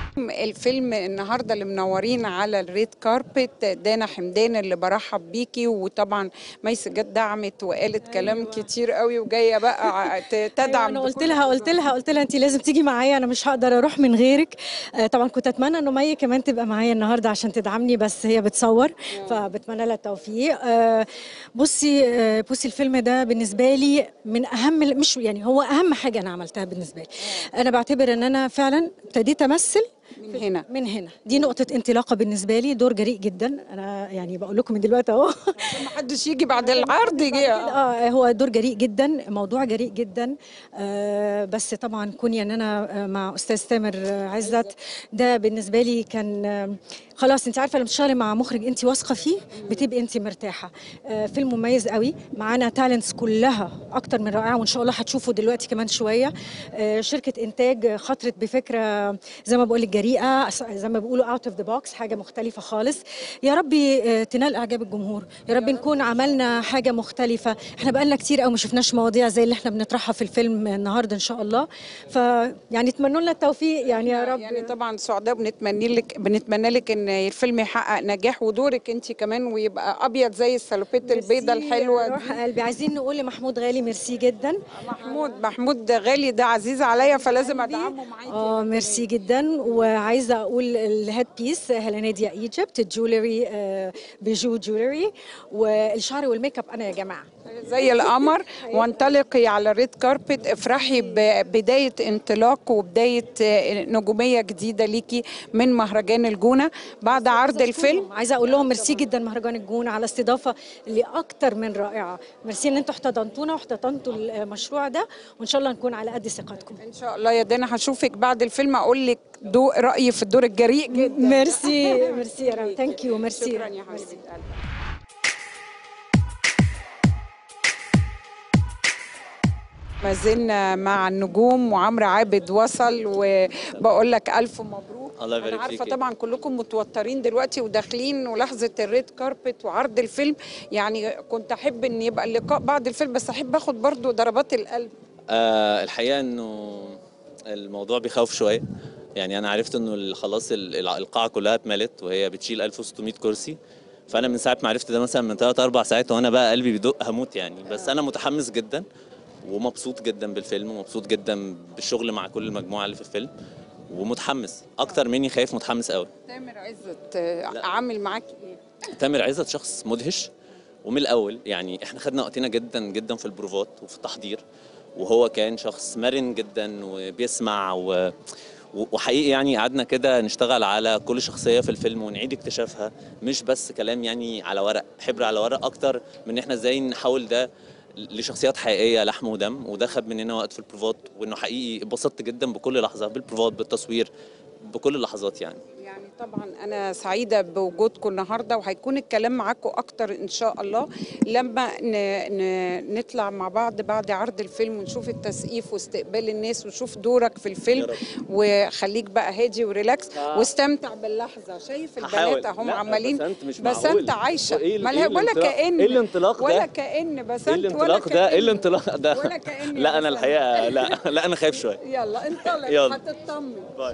Speaker 1: الفيلم النهارده اللي منورين على الريد كاربت دانا حمدان اللي برحب بيكي وطبعا ميس جت دعمت وقالت كلام
Speaker 9: أيوة.
Speaker 1: كتير قوي وجايه بقى ت- تدعم
Speaker 9: انا قلت
Speaker 1: بكل
Speaker 9: لها قلت
Speaker 1: قدراتها.
Speaker 9: لها قلت لها انت لازم تيجي معايا انا مش هقدر اروح من غيرك آه، طبعا كنت اتمنى انه مي كمان تبقى معايا النهارده عشان تدعمني بس هي بتصور فبتمنى لها التوفيق آه، بصي آه، بصي الفيلم ده بالنسبه لي من اهم مش يعني هو اهم حاجه انا عملتها بالنسبه لي انا بعتبر ان انا فعلا ابتديت امثل
Speaker 1: من هنا
Speaker 9: من هنا دي نقطه انطلاقه بالنسبه لي دور جريء جدا انا يعني بقول لكم من دلوقتي اهو
Speaker 1: ما حدش يجي بعد العرض يجي
Speaker 9: اه هو دور جريء جدا موضوع جريء جدا آه بس طبعا كوني ان انا آه، مع استاذ تامر آه، عزت ده بالنسبه لي كان آه، خلاص انت عارفه لما تشتغلي مع مخرج انت واثقه فيه بتبقي انت مرتاحه آه فيلم مميز قوي معانا تالنتس كلها اكتر من رائعه وان شاء الله هتشوفوا دلوقتي كمان شويه آه شركه انتاج خطرت بفكره زي ما بقول لك جريئه زي ما بيقولوا اوت اوف ذا بوكس حاجه مختلفه خالص يا ربي آه، تنال اعجاب الجمهور يا رب نكون عملنا حاجه مختلفه احنا بقالنا كتير قوي ما شفناش مواضيع زي اللي احنا بنطرحها في الفيلم النهارده ان شاء الله فيعني اتمنوا لنا التوفيق يعني يا رب
Speaker 1: يعني طبعا سعداء بنتمنى لك بنتمنى لك ان الفيلم يحقق نجاح ودورك انت كمان ويبقى ابيض زي السلوبيت البيضه
Speaker 9: ميرسي
Speaker 1: الحلوه
Speaker 9: روح
Speaker 1: دي
Speaker 9: قلبي عايزين نقول لمحمود غالي ميرسي جدا
Speaker 1: محمود محمود غالي ده عزيز عليا فلازم ادعمه معاكي
Speaker 9: اه ميرسي جدا وعايزه اقول الهيد بيس هيلينيديا ايجيبت الجولري آه، بيجو جولري والشعر والميك اب انا يا جماعه
Speaker 1: زي القمر وانطلقي على الريد كاربت افرحي ببدايه انطلاق وبدايه آه، نجوميه جديده ليكي من مهرجان الجونه بعد عرض الفيلم
Speaker 9: عايزه اقول لهم ميرسي جدا مهرجان الجونه على استضافه اللي اكتر من رائعه ميرسي ان انتوا احتضنتونا واحتضنتوا المشروع ده وان شاء الله نكون على قد ثقتكم
Speaker 1: ان شاء الله يا دانا هشوفك بعد الفيلم اقول لك دو رايي في الدور الجريء جدا
Speaker 9: ميرسي ميرسي يا رب ثانك يو ميرسي
Speaker 1: شكرا يا حبيبتي قلبي. ما زلنا مع النجوم وعمرو عابد وصل وبقول لك الف مبروك
Speaker 10: الله
Speaker 1: انا
Speaker 10: يبارك
Speaker 1: عارفه
Speaker 10: فيكي.
Speaker 1: طبعا كلكم متوترين دلوقتي وداخلين ولحظه الريد كاربت وعرض الفيلم يعني كنت احب ان يبقى اللقاء بعد الفيلم بس احب اخد برضو ضربات القلب
Speaker 10: آه الحقيقه انه الموضوع بيخوف شويه يعني انا عرفت انه ال- خلاص ال- الع- القاعه كلها اتملت وهي بتشيل 1600 كرسي فانا من ساعه ما عرفت ده مثلا من 3 4 ساعات وانا بقى قلبي بيدق هموت يعني بس انا متحمس جدا ومبسوط جدا بالفيلم ومبسوط جدا بالشغل مع كل المجموعه اللي في الفيلم ومتحمس اكتر مني خايف متحمس قوي
Speaker 1: تامر عزت آه، عامل معاك ايه
Speaker 10: تامر عزت شخص مدهش ومن الاول يعني احنا خدنا وقتنا جدا جدا في البروفات وفي التحضير وهو كان شخص مرن جدا وبيسمع و... و- وحقيقي يعني قعدنا كده نشتغل على كل شخصيه في الفيلم ونعيد اكتشافها مش بس كلام يعني على ورق حبر على ورق اكتر من احنا ازاي نحول ده لشخصيات حقيقيه لحم ودم وده خد مننا وقت في البروفات وانه حقيقي اتبسطت جدا بكل لحظه بالبروفات بالتصوير بكل اللحظات يعني
Speaker 1: يعني طبعا انا سعيده بوجودكم النهارده وهيكون الكلام معاكم اكتر ان شاء الله لما ن... ن... نطلع مع بعض بعد عرض الفيلم ونشوف التسقيف واستقبال الناس ونشوف دورك في الفيلم وخليك بقى هادي وريلاكس
Speaker 10: آه.
Speaker 1: واستمتع باللحظه شايف
Speaker 10: هحاول.
Speaker 1: البنات اهم
Speaker 10: لا،
Speaker 1: عمالين
Speaker 10: بسنت مش
Speaker 1: بس
Speaker 10: معقول.
Speaker 1: انت عايشه
Speaker 10: وإيه ال-
Speaker 1: ما
Speaker 10: إيه
Speaker 1: لها- ولا
Speaker 10: الانطلاق-
Speaker 1: كأن
Speaker 10: إيه الانطلاق ده؟
Speaker 1: ولا كأن بسنت
Speaker 10: ايه
Speaker 1: ولا
Speaker 10: الانطلاق ده؟ ايه
Speaker 1: كأن.
Speaker 10: الانطلاق ده؟
Speaker 1: ولا كأن يا
Speaker 10: لا انا
Speaker 1: بسنت.
Speaker 10: الحقيقه لا لا انا خايف شويه
Speaker 1: يلا انطلق
Speaker 10: يلا.
Speaker 1: هتطمن
Speaker 10: باي.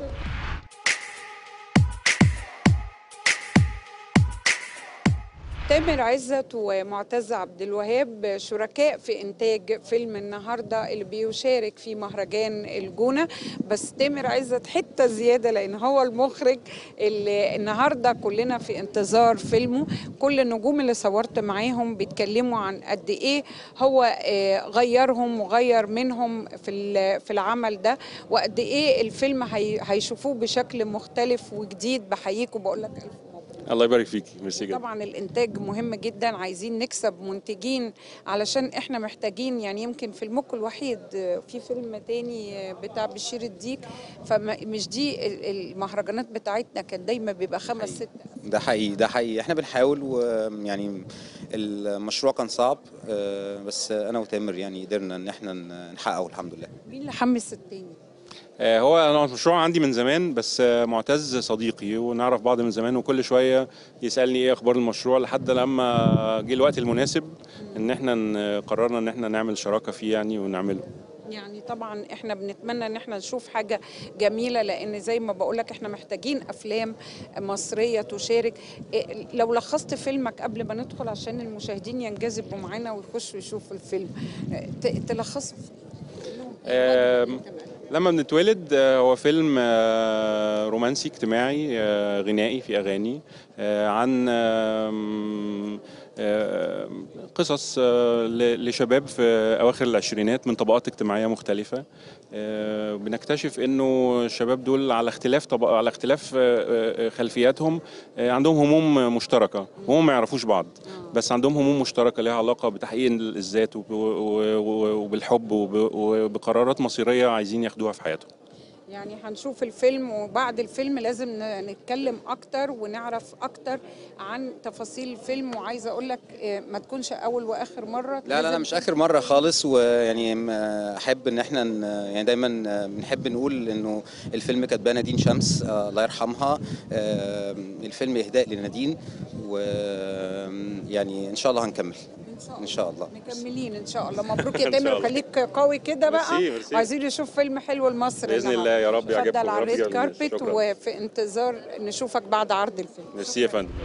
Speaker 1: تامر عزت ومعتز عبد الوهاب شركاء في انتاج فيلم النهارده اللي بيشارك في مهرجان الجونه بس تامر عزت حته زياده لان هو المخرج اللي النهارده كلنا في انتظار فيلمه كل النجوم اللي صورت معاهم بيتكلموا عن قد ايه هو آه، غيرهم وغير منهم في ال- في العمل ده وقد ايه الفيلم هي- هيشوفوه بشكل مختلف وجديد بحييك وبقول لك الف
Speaker 11: الله يبارك فيكي ميرسي جدا
Speaker 1: طبعا الانتاج مهم جدا عايزين نكسب منتجين علشان احنا محتاجين يعني يمكن فيلمكم الوحيد في فيلم تاني بتاع بشير الديك فمش دي ال- المهرجانات بتاعتنا كان دايما بيبقى خمس ست
Speaker 12: ده حقيقي ده حقيقي احنا بنحاول ويعني المشروع كان صعب آه، بس انا وتامر يعني قدرنا ان احنا ن- نحققه الحمد لله
Speaker 1: مين اللي حمس التاني
Speaker 11: آه، هو انا المشروع عندي من زمان بس آه، معتز صديقي ونعرف بعض من زمان وكل شويه يسالني ايه اخبار المشروع لحد لما جه الوقت المناسب ان احنا ن- قررنا ان احنا نعمل شراكه فيه يعني ونعمله
Speaker 1: يعني طبعا احنا بنتمنى ان احنا نشوف حاجه جميله لان زي ما بقول لك احنا محتاجين افلام مصريه تشارك إيه، لو لخصت فيلمك قبل ما ندخل عشان المشاهدين ينجذبوا معانا ويخشوا يشوفوا الفيلم إيه، ت- تلخصه
Speaker 11: آم، لما بنتولد آه، هو فيلم آه، رومانسي اجتماعي آه، غنائي في اغاني آه، عن آم، آه، قصص آه، ل- لشباب في اواخر العشرينات من طبقات اجتماعيه مختلفه آه، بنكتشف انه الشباب دول على اختلاف طبق على اختلاف آه، آه، خلفياتهم آه، عندهم هموم مشتركه هم ما يعرفوش بعض بس عندهم هموم مشتركه لها علاقه بتحقيق الذات وب- و- و- وبالحب وب- وبقرارات مصيريه عايزين ياخدوها في حياتهم
Speaker 1: يعني هنشوف الفيلم وبعد الفيلم لازم ن- نتكلم اكتر ونعرف اكتر عن تفاصيل الفيلم وعايزه اقول لك إيه، ما تكونش اول واخر مره
Speaker 12: لا لا لا
Speaker 1: لازم
Speaker 12: مش اخر مره خالص ويعني م- احب ان احنا ن- يعني دايما بنحب نقول انه الفيلم كاتباه نادين شمس آه، الله يرحمها آه، الفيلم اهداء لنادين ويعني ان شاء الله هنكمل ان شاء الله
Speaker 1: مكملين ان شاء الله مبروك يا
Speaker 11: إن شاء
Speaker 1: تامر
Speaker 11: الله.
Speaker 1: خليك قوي كده بقى
Speaker 11: ميرسي، ميرسي.
Speaker 1: وعايزين نشوف فيلم حلو لمصر
Speaker 11: بإذن
Speaker 1: النهاردة.
Speaker 11: الله يا رب يعجبكم،
Speaker 1: اتفضل
Speaker 11: يا
Speaker 1: على
Speaker 11: رب
Speaker 1: الريد
Speaker 11: يعجبكم.
Speaker 1: كاربت
Speaker 11: شكراً.
Speaker 1: وفي انتظار نشوفك بعد عرض الفيلم
Speaker 11: ميرسي يا فندم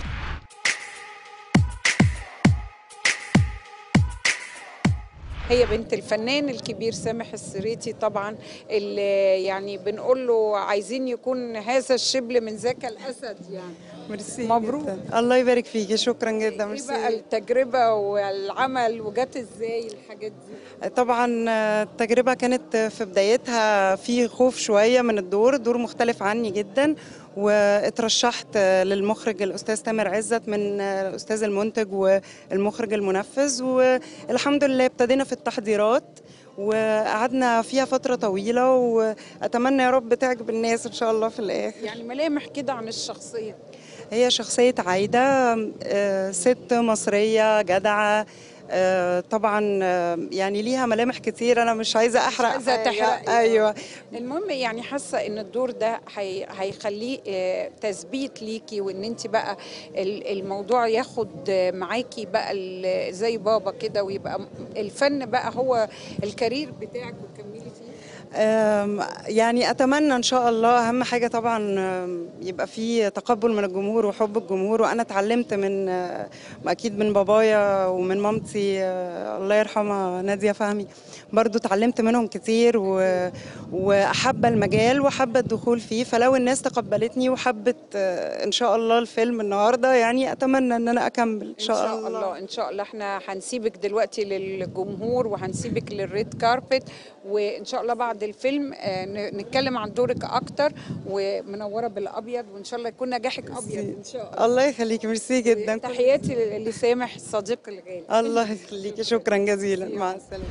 Speaker 1: هي بنت الفنان الكبير سامح السريتي طبعا اللي يعني بنقول له عايزين يكون هذا الشبل من ذاك الاسد يعني
Speaker 13: ميرسي
Speaker 1: مبروك.
Speaker 13: جداً. الله يبارك فيكي شكرا جدا
Speaker 1: ايه
Speaker 13: ميرسي
Speaker 1: بقى التجربه والعمل وجات ازاي الحاجات دي
Speaker 13: طبعا آه، التجربة كانت في بدايتها في خوف شوية من الدور الدور مختلف عني جدا واترشحت آه، للمخرج الأستاذ تامر عزت من آه، الأستاذ المنتج والمخرج المنفذ والحمد لله ابتدينا في التحضيرات وقعدنا فيها فترة طويلة وأتمنى يا رب تعجب الناس إن شاء الله في الآخر
Speaker 1: يعني ملامح كده عن الشخصيه
Speaker 13: هي شخصية عايدة آه، ست مصرية جدعة آه، طبعا آه، يعني ليها ملامح كتير انا مش عايزه احرق
Speaker 1: عايزه
Speaker 13: حاجة.
Speaker 1: تحرقي
Speaker 13: ايوه
Speaker 1: المهم يعني حاسه ان الدور ده هي- هيخليه آه، تثبيت ليكي وان انت بقى ال- الموضوع ياخد آه، معاكي بقى ال- زي بابا كده ويبقى م- الفن بقى هو الكارير بتاعك وتكملي فيه
Speaker 13: آم، يعني اتمنى ان شاء الله اهم حاجه طبعا آم، يبقى في تقبل من الجمهور وحب الجمهور وانا اتعلمت من آه، اكيد من بابايا ومن مامتي آه، الله يرحمها ناديه فهمي برضو اتعلمت منهم كتير و... واحب المجال وحب الدخول فيه فلو الناس تقبلتني وحبت آه، ان شاء الله الفيلم النهارده يعني اتمنى ان انا اكمل ان
Speaker 1: ان شاء الله ان شاء الله احنا هنسيبك دلوقتي للجمهور وهنسيبك للريد كاربت وان شاء الله بعد الفيلم آه، ن- نتكلم عن دورك اكتر ومنوره بالابيض وان شاء الله يكون نجاحك ابيض ان شاء الله
Speaker 13: الله يخليكي ميرسي جدا
Speaker 1: تحياتي لسامح الصديق الغالي
Speaker 13: الله يخليكي شكرا جزيلا مع السلامه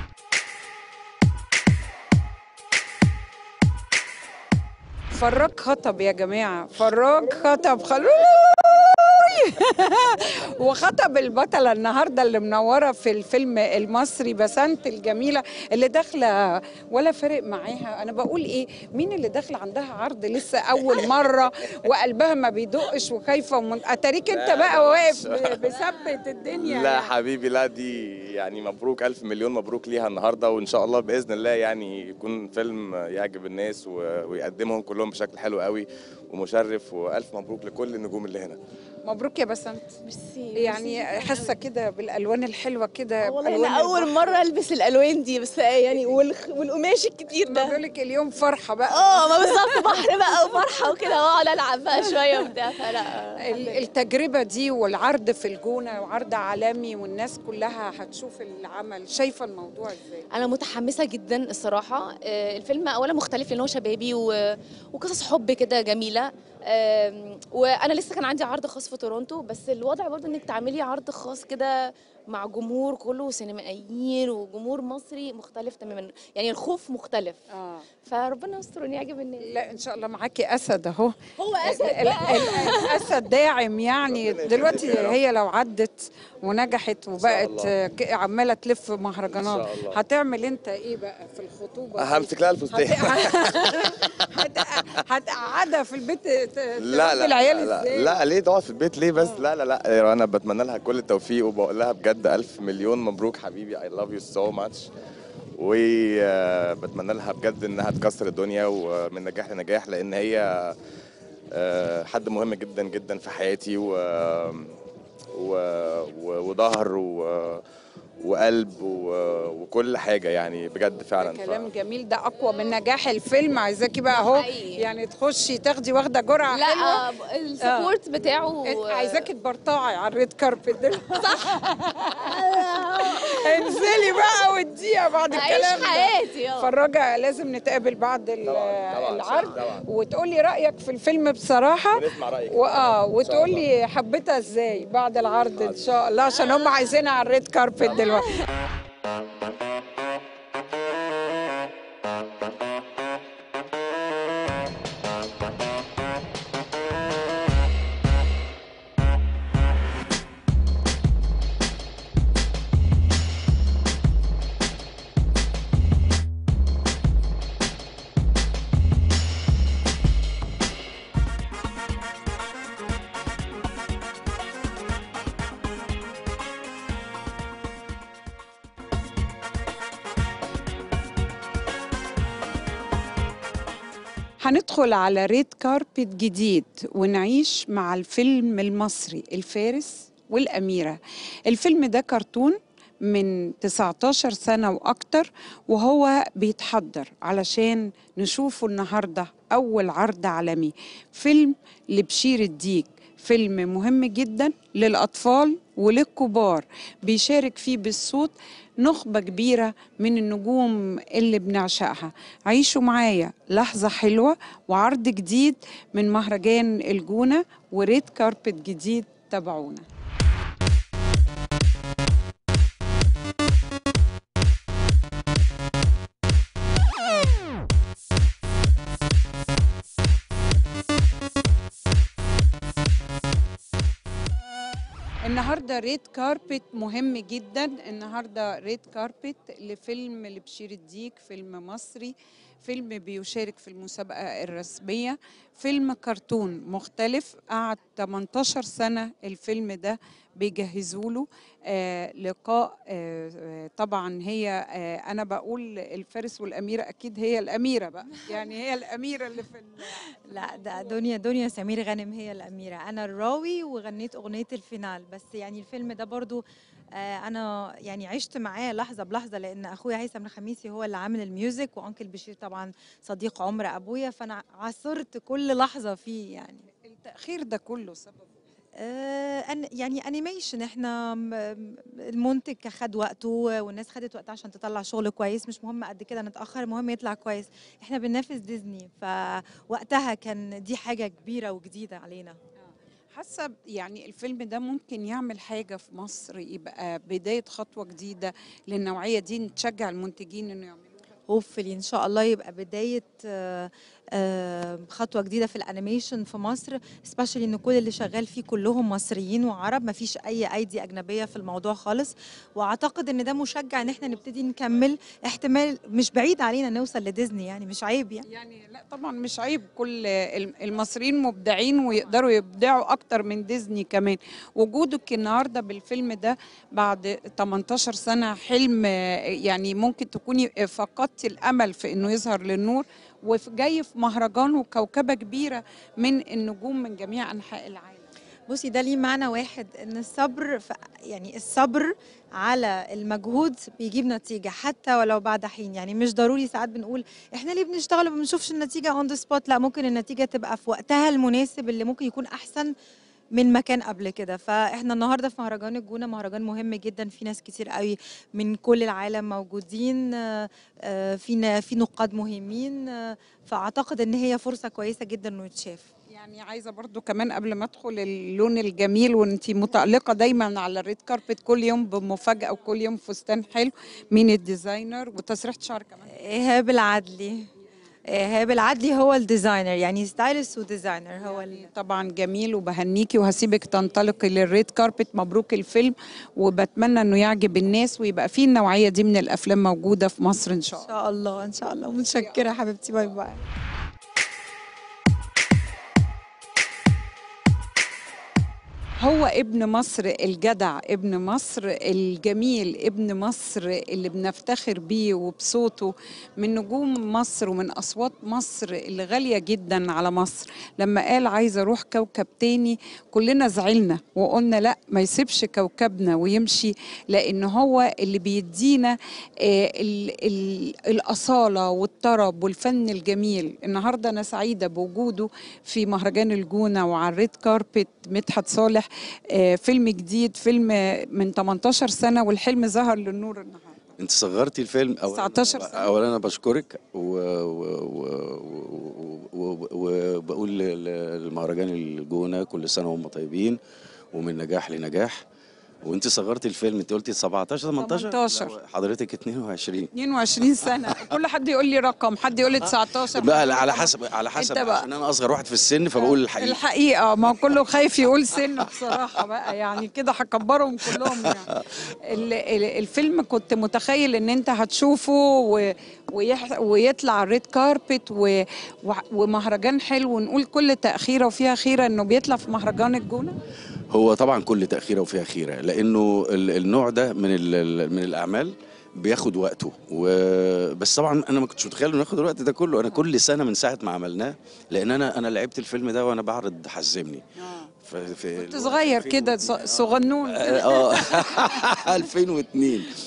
Speaker 1: فراج خطب يا جماعه فراج خطب خلوي وخطب البطله النهارده اللي منوره في الفيلم المصري بسنت الجميله اللي داخله ولا فارق معاها انا بقول ايه مين اللي داخله عندها عرض لسه اول مره وقلبها ما بيدقش وخايفه ومن... اتاريك انت
Speaker 14: لا،
Speaker 1: بقى
Speaker 14: لا،
Speaker 1: واقف
Speaker 14: مش-
Speaker 1: ب- بثبت الدنيا
Speaker 14: لا حبيبي لا دي يعني مبروك ألف مليون مبروك ليها النهاردة وإن شاء الله بإذن الله يعني يكون فيلم يعجب الناس و- ويقدمهم كلهم بشكل حلو قوي ومشرف وألف مبروك لكل النجوم اللي هنا
Speaker 1: مبروك يا بسنت يعني حاسه كده بالالوان الحلوه كده
Speaker 15: والله
Speaker 1: بألوان
Speaker 15: انا اول
Speaker 1: البحر.
Speaker 15: مره البس الالوان دي بس يعني والخ- والقماش الكتير ده
Speaker 1: بقول لك اليوم فرحه بقى
Speaker 15: اه ما بالظبط بحر بقى وفرحه وكده واقعد العب بقى شويه وبتاع فلا
Speaker 1: ال- التجربة دي والعرض في الجونة وعرض عالمي والناس كلها هتشوف العمل شايفة الموضوع ازاي
Speaker 15: انا متحمسه جدا الصراحه آه، الفيلم اولا مختلف لان هو شبابي و- وقصص حب كده جميله آم، وانا لسه كان عندي عرض خاص في تورونتو بس الوضع برضه انك تعملي عرض خاص كده مع جمهور كله سينمائيين وجمهور مصري مختلف تماما يعني الخوف مختلف
Speaker 1: اه
Speaker 15: فربنا يستر ان يعجب الناس
Speaker 1: لا ان شاء الله معاكي اسد اهو
Speaker 15: هو اسد
Speaker 1: ال-
Speaker 15: بقى.
Speaker 1: ال- الاسد داعم يعني دلوقتي
Speaker 14: يا رب.
Speaker 1: هي لو عدت ونجحت وبقت
Speaker 14: الله.
Speaker 1: ك- عماله تلف مهرجانات
Speaker 14: إن شاء الله.
Speaker 1: هتعمل انت ايه بقى في الخطوبه دي؟
Speaker 14: همسك لها الفستان
Speaker 1: هتقعدها في البيت ت-
Speaker 14: لا
Speaker 1: تربي
Speaker 14: لا
Speaker 1: العيال
Speaker 14: لا,
Speaker 1: ازاي
Speaker 14: لا ليه تقعد في البيت ليه بس لا لا لا انا بتمنى لها كل التوفيق وبقول لها بجد الف مليون مبروك حبيبي I love you so much وبتمنى لها بجد انها تكسر الدنيا ومن نجاح لنجاح لان هي آه، حد مهم جدا جدا في حياتي و و و- وظهر و وقلب و... وكل حاجه يعني بجد فعلا ف...
Speaker 1: كلام جميل ده اقوى من نجاح الفيلم عايزاكي بقى اهو يعني تخشي تاخدي واخده جرعه
Speaker 15: لا
Speaker 1: حلوه
Speaker 15: السبورت بتاعه
Speaker 1: انت عايزاكي تبرطعي على الريد كاربت دلوقتي صح انزلي بقى واديها بعد
Speaker 15: أعيش
Speaker 1: الكلام ده.
Speaker 15: حياتي، اه.
Speaker 1: فراجة لازم نتقابل بعد ال-
Speaker 14: طبعاً،
Speaker 1: العرض
Speaker 14: طبعاً.
Speaker 1: وتقولي رايك في الفيلم بصراحه
Speaker 14: ونسمع رأيك
Speaker 1: واه وتقولي حبيتها ازاي بعد العرض ان شاء الله عشان هم عايزينها على الريد كاربت دلوقتي هندخل على ريد كاربت جديد ونعيش مع الفيلم المصري الفارس والأميرة الفيلم ده كرتون من 19 سنة وأكتر وهو بيتحضر علشان نشوفه النهاردة أول عرض عالمي فيلم لبشير الديك فيلم مهم جدا للأطفال وللكبار بيشارك فيه بالصوت نخبة كبيرة من النجوم اللي بنعشقها عيشوا معايا لحظة حلوة وعرض جديد من مهرجان الجونة وريد كاربت جديد تابعونا النهارده ريد كاربت مهم جدا النهارده ريد كاربت لفيلم لبشير الديك فيلم مصري فيلم بيشارك في المسابقة الرسمية فيلم كرتون مختلف قعد 18 سنة الفيلم ده بيجهزوا له آه لقاء آه آه، طبعا هي آه انا بقول الفارس والاميره اكيد هي الاميره بقى يعني هي الاميره اللي في ال-
Speaker 9: لا ده دنيا دنيا سمير غانم هي الأميرة أنا الراوي وغنيت أغنية الفينال بس يعني الفيلم ده برضو آه، أنا يعني عشت معاه لحظة بلحظة لأن أخويا هيثم الخميسي هو اللي عامل الميوزك وأنكل بشير طبعا صديق عمر أبويا فأنا عاصرت كل لحظة فيه يعني
Speaker 1: التاخير ده كله سبب
Speaker 9: آه أن يعني انيميشن احنا م- م- المنتج خد وقته والناس خدت وقتها عشان تطلع شغل كويس مش مهم قد كده نتاخر المهم يطلع كويس احنا بننافس ديزني فوقتها كان دي حاجه كبيره وجديده علينا
Speaker 1: حاسه يعني الفيلم ده ممكن يعمل حاجه في مصر يبقى بدايه خطوه جديده للنوعيه دي نشجع المنتجين انه يعملوا
Speaker 9: هوبفلي ان شاء الله يبقى بدايه آه، آه، خطوه جديده في الانيميشن في مصر سبيشالي ان كل اللي شغال فيه كلهم مصريين وعرب ما فيش اي ايدي اجنبيه في الموضوع خالص واعتقد ان ده مشجع ان احنا نبتدي نكمل احتمال مش بعيد علينا نوصل لديزني يعني مش عيب يعني
Speaker 1: يعني لا طبعا مش عيب كل الم- المصريين مبدعين ويقدروا يبدعوا اكتر من ديزني كمان وجودك النهارده بالفيلم ده بعد 18 سنه حلم آه، يعني ممكن تكوني فقدتي الامل في انه يظهر للنور وجاي في مهرجان وكوكبه كبيره من النجوم من جميع انحاء العالم
Speaker 9: بصي ده ليه معنى واحد ان الصبر ف... يعني الصبر على المجهود بيجيب نتيجة حتى ولو بعد حين يعني مش ضروري ساعات بنقول احنا ليه بنشتغل وما بنشوفش النتيجة اون ذا سبوت لا ممكن النتيجة تبقى في وقتها المناسب اللي ممكن يكون احسن من مكان قبل كده فاحنا النهارده في مهرجان الجونه مهرجان مهم جدا في ناس كتير قوي من كل العالم موجودين آه، آه، في نا- في نقاد مهمين آه، فاعتقد ان هي فرصه كويسه جدا انه يتشاف
Speaker 1: يعني عايزه برضو كمان قبل ما ادخل اللون الجميل وانتي متالقه دايما على الريد كاربت كل يوم بمفاجاه وكل يوم فستان حلو مين الديزاينر وتسريحه شعر كمان
Speaker 9: ايهاب العدلي ايهاب العدلي هو الديزاينر يعني ستايلست وديزاينر هو ال...
Speaker 1: طبعا جميل وبهنيكي وهسيبك تنطلقي للريد كاربت مبروك الفيلم وبتمنى انه يعجب الناس ويبقى فيه النوعيه دي من الافلام موجوده في مصر ان شاء الله
Speaker 9: ان شاء الله ان شاء الله متشكره حبيبتي باي باي
Speaker 1: هو ابن مصر الجدع ابن مصر الجميل ابن مصر اللي بنفتخر بيه وبصوته من نجوم مصر ومن أصوات مصر اللي غالية جدا على مصر لما قال عايز أروح كوكب تاني كلنا زعلنا وقلنا لا ما يسيبش كوكبنا ويمشي لأن هو اللي بيدينا آه، ال- ال- الأصالة والطرب والفن الجميل النهاردة أنا سعيدة بوجوده في مهرجان الجونة وعلى الريد كاربت مدحت صالح آه، فيلم جديد فيلم من 18 سنة والحلم ظهر للنور النهاردة
Speaker 16: انت صغرتي الفيلم أولاً-
Speaker 1: 19 سنة.
Speaker 16: اولا انا بشكرك و- و- و- و- و- وبقول ل- لمهرجان الجونه كل سنه وهم طيبين ومن نجاح لنجاح وانت صغرتي الفيلم انت قلتي 17 18
Speaker 1: 18.
Speaker 16: لا، حضرتك 22
Speaker 1: 22 سنة كل حد يقول لي رقم حد يقول لي 19
Speaker 16: بقى على حسب على حسب
Speaker 1: انت بقى.
Speaker 16: عشان انا اصغر واحد في السن فبقول الحقيقه
Speaker 1: الحقيقة ما هو كله خايف يقول سنه بصراحة بقى يعني كده هكبرهم كلهم يعني ال- ال- الفيلم كنت متخيل ان انت هتشوفه و ويح- ويطلع ريد كاربت و و- ومهرجان حلو ونقول كل تأخيرة وفيها خيرة انه بيطلع في مهرجان الجونة
Speaker 16: هو طبعا كل تأخيرة وفيها خيرة لأنه ال- النوع ده من ال- ال- من الأعمال بياخد وقته و... بس طبعا انا ما كنتش متخيل انه ياخد الوقت ده كله انا كل سنه من ساعه ما عملناه لان انا انا لعبت الفيلم ده وانا بعرض حزمني ف... في
Speaker 1: كنت صغير كده ص- صغنون
Speaker 16: اه 2002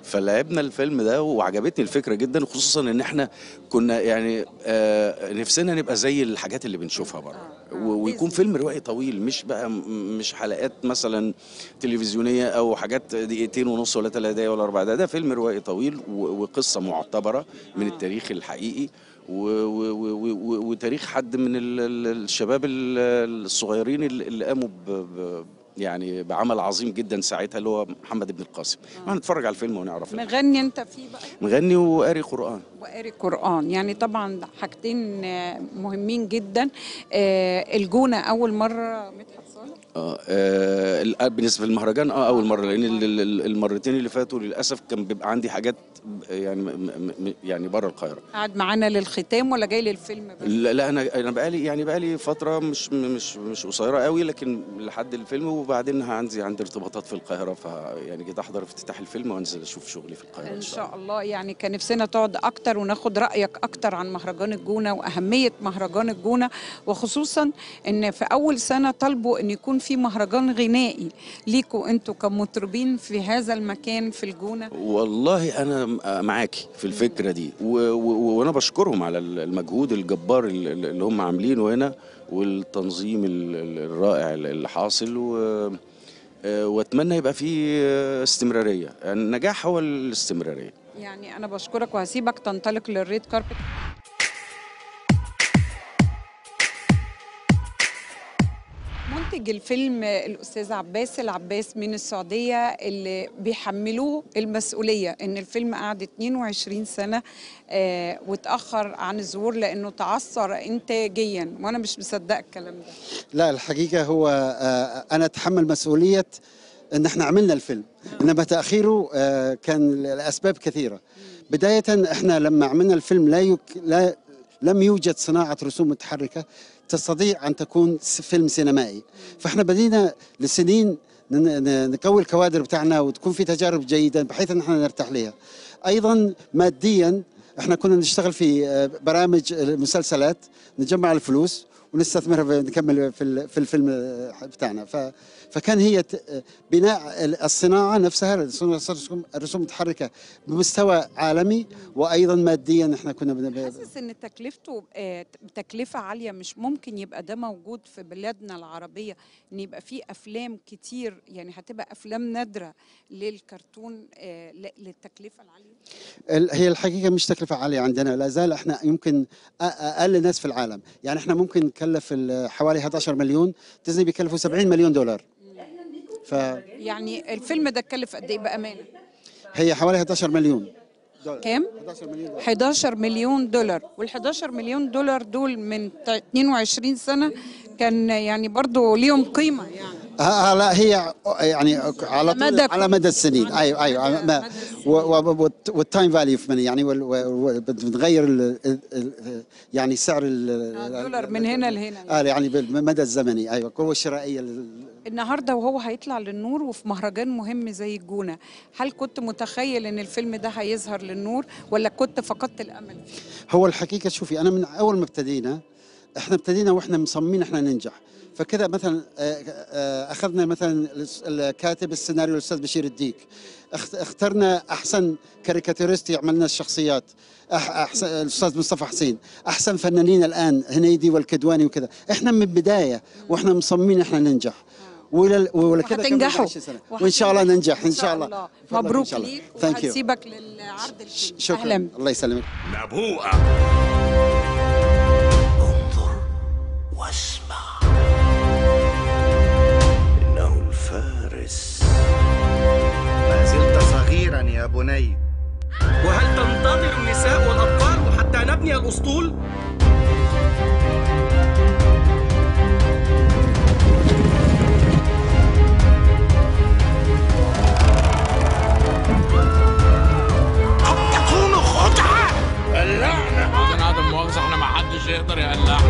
Speaker 16: فلعبنا الفيلم ده وعجبتني الفكره جدا خصوصا ان احنا كنا يعني آه نفسنا نبقى زي الحاجات اللي بنشوفها بره و- ويكون فيلم روائي طويل مش بقى م- مش حلقات مثلا تلفزيونيه او حاجات دقيقتين ونص ولا ثلاث دقايق ولا اربع دقايق ده فيلم روائي طويل و- وقصه معتبره من التاريخ الحقيقي و- و- و- و- وتاريخ حد من ال- ال- الشباب ال- الصغيرين اللي اللي قاموا ب- ب- يعني بعمل عظيم جدا ساعتها اللي هو محمد بن القاسم هنتفرج على الفيلم ونعرف
Speaker 1: مغني انت فيه بقى
Speaker 16: مغني وقاري قرآن
Speaker 1: وقاري قرآن يعني طبعا حاجتين آه، مهمين جدا آه، الجونة أول مرة مدحت صالح
Speaker 16: اه آه، ال- بالنسبه للمهرجان اه اول مره لان ال- ال- المرتين اللي فاتوا للاسف كان بيبقى عندي حاجات يعني م- م- م- يعني بره القاهره
Speaker 1: قعد معانا للختام ولا جاي للفيلم بس
Speaker 16: لا لا، انا انا بقالي يعني بقالي فتره مش مش مش قصيره قوي لكن لحد الفيلم وبعدين عندي عندي ارتباطات في القاهره ف يعني جيت احضر افتتاح الفيلم وانزل اشوف شغلي في القاهره
Speaker 1: ان شاء الله يعني كان نفسنا تقعد اكتر وناخد رايك اكتر عن مهرجان الجونه واهميه مهرجان الجونه وخصوصا ان في اول سنه طالبوا ان يكون في مهرجان غنائي ليكوا انتوا كمطربين في هذا المكان في الجونه
Speaker 16: والله انا م- معاكي في الفكره دي و و وانا بشكرهم على ال- المجهود الجبار ال- ال- اللي هم عاملينه هنا والتنظيم ال- ال- الرائع اللي حاصل و آه، واتمنى يبقى فيه آه، استمراريه يعني النجاح هو الاستمراريه
Speaker 1: يعني انا بشكرك وهسيبك تنطلق للريد كاربت منتج الفيلم الاستاذ عباس العباس من السعوديه اللي بيحملوه المسؤوليه ان الفيلم قعد 22 سنه آه واتاخر عن الظهور لانه تعثر انتاجيا وانا مش مصدقه الكلام ده
Speaker 17: لا الحقيقة هو آه، أنا أتحمل مسؤولية أن احنا عملنا الفيلم إنما تأخيره آه، كان لأسباب كثيرة بداية احنا لما عملنا الفيلم لا, يك... لا لم يوجد صناعة رسوم متحركة تستطيع أن تكون س- فيلم سينمائي فاحنا بدينا لسنين ن- ن- نقوي الكوادر بتاعنا وتكون في تجارب جيدة بحيث أن احنا نرتاح لها أيضا ماديا احنا كنا نشتغل في آه، برامج المسلسلات نجمع الفلوس ونستثمرها في- نكمل في ال- في الفيلم آه، بتاعنا ف فكان هي ت- بناء ال- الصناعه نفسها الرسوم الرسوم المتحركه بمستوى عالمي وايضا ماديا احنا كنا بن- ب-
Speaker 1: حاسس ان تكلفته آه، تكلفه عاليه مش ممكن يبقى ده موجود في بلادنا العربيه ان يبقى في افلام كتير يعني هتبقى افلام نادره للكرتون آه، ل- للتكلفه العاليه
Speaker 17: ال- هي الحقيقه مش تكلفه عاليه عندنا لا زال احنا يمكن أ- اقل ناس في العالم يعني احنا ممكن نكلف ال- حوالي 11 مليون ديزني بيكلفوا 70 مليون دولار فهي
Speaker 1: يعني الفيلم ده اتكلف قد ايه بامانه
Speaker 17: حوالي 11 مليون
Speaker 1: كام 11 مليون دولار وال 11 مليون دولار دول من ت- 22 سنه كان يعني برضو ليهم قيمه يعني
Speaker 17: آه آه، لا هي يعني على طول
Speaker 1: مدى-
Speaker 17: على مدى السنين ايوه ايوه ما- و- و- و- والتايم فاليو في money يعني وال- و- و- بتغير ال- ال- ال- يعني سعر ال-
Speaker 1: دولار من هنا لهنا
Speaker 17: اه يعني بالمدى الزمني ايوه قوه شرائيه لل-
Speaker 1: النهارده وهو هيطلع للنور وفي مهرجان مهم زي الجونه هل كنت متخيل ان الفيلم ده هيظهر للنور ولا كنت فقدت الامل فيه
Speaker 17: هو الحقيقه شوفي انا من اول ما ابتدينا احنا ابتدينا واحنا مصممين احنا ننجح فكذا مثلا آه، آه، اخذنا مثلا الس- الكاتب السيناريو الاستاذ بشير الديك اخت- اخترنا احسن كاريكاتوريست يعمل لنا الشخصيات أح أحسن الاستاذ مصطفى حسين احسن فنانين الان هنيدي والكدواني وكذا احنا من البدايه واحنا مصممين احنا ننجح ولل- ولكده كملنا
Speaker 1: وهتنجحوا
Speaker 17: 10 سنة. وان شاء الله ننجح ان شاء الله بفضل الله،
Speaker 1: مبروك
Speaker 17: إن شاء الله.
Speaker 1: ليك
Speaker 17: Thank you.
Speaker 1: وهسيبك للعرض الفيلم
Speaker 17: شكرا الله يسلمك
Speaker 18: نبوءة
Speaker 19: واسمع إنه الفارس
Speaker 20: ما زلت صغيرا يا بني
Speaker 21: وهل تنتظر النساء والأطفال حتى نبني الأسطول؟
Speaker 18: قد تكون خدعة
Speaker 22: اللعنة عشان عدم مؤاخذة احنا ما حدش يقدر يقلعنا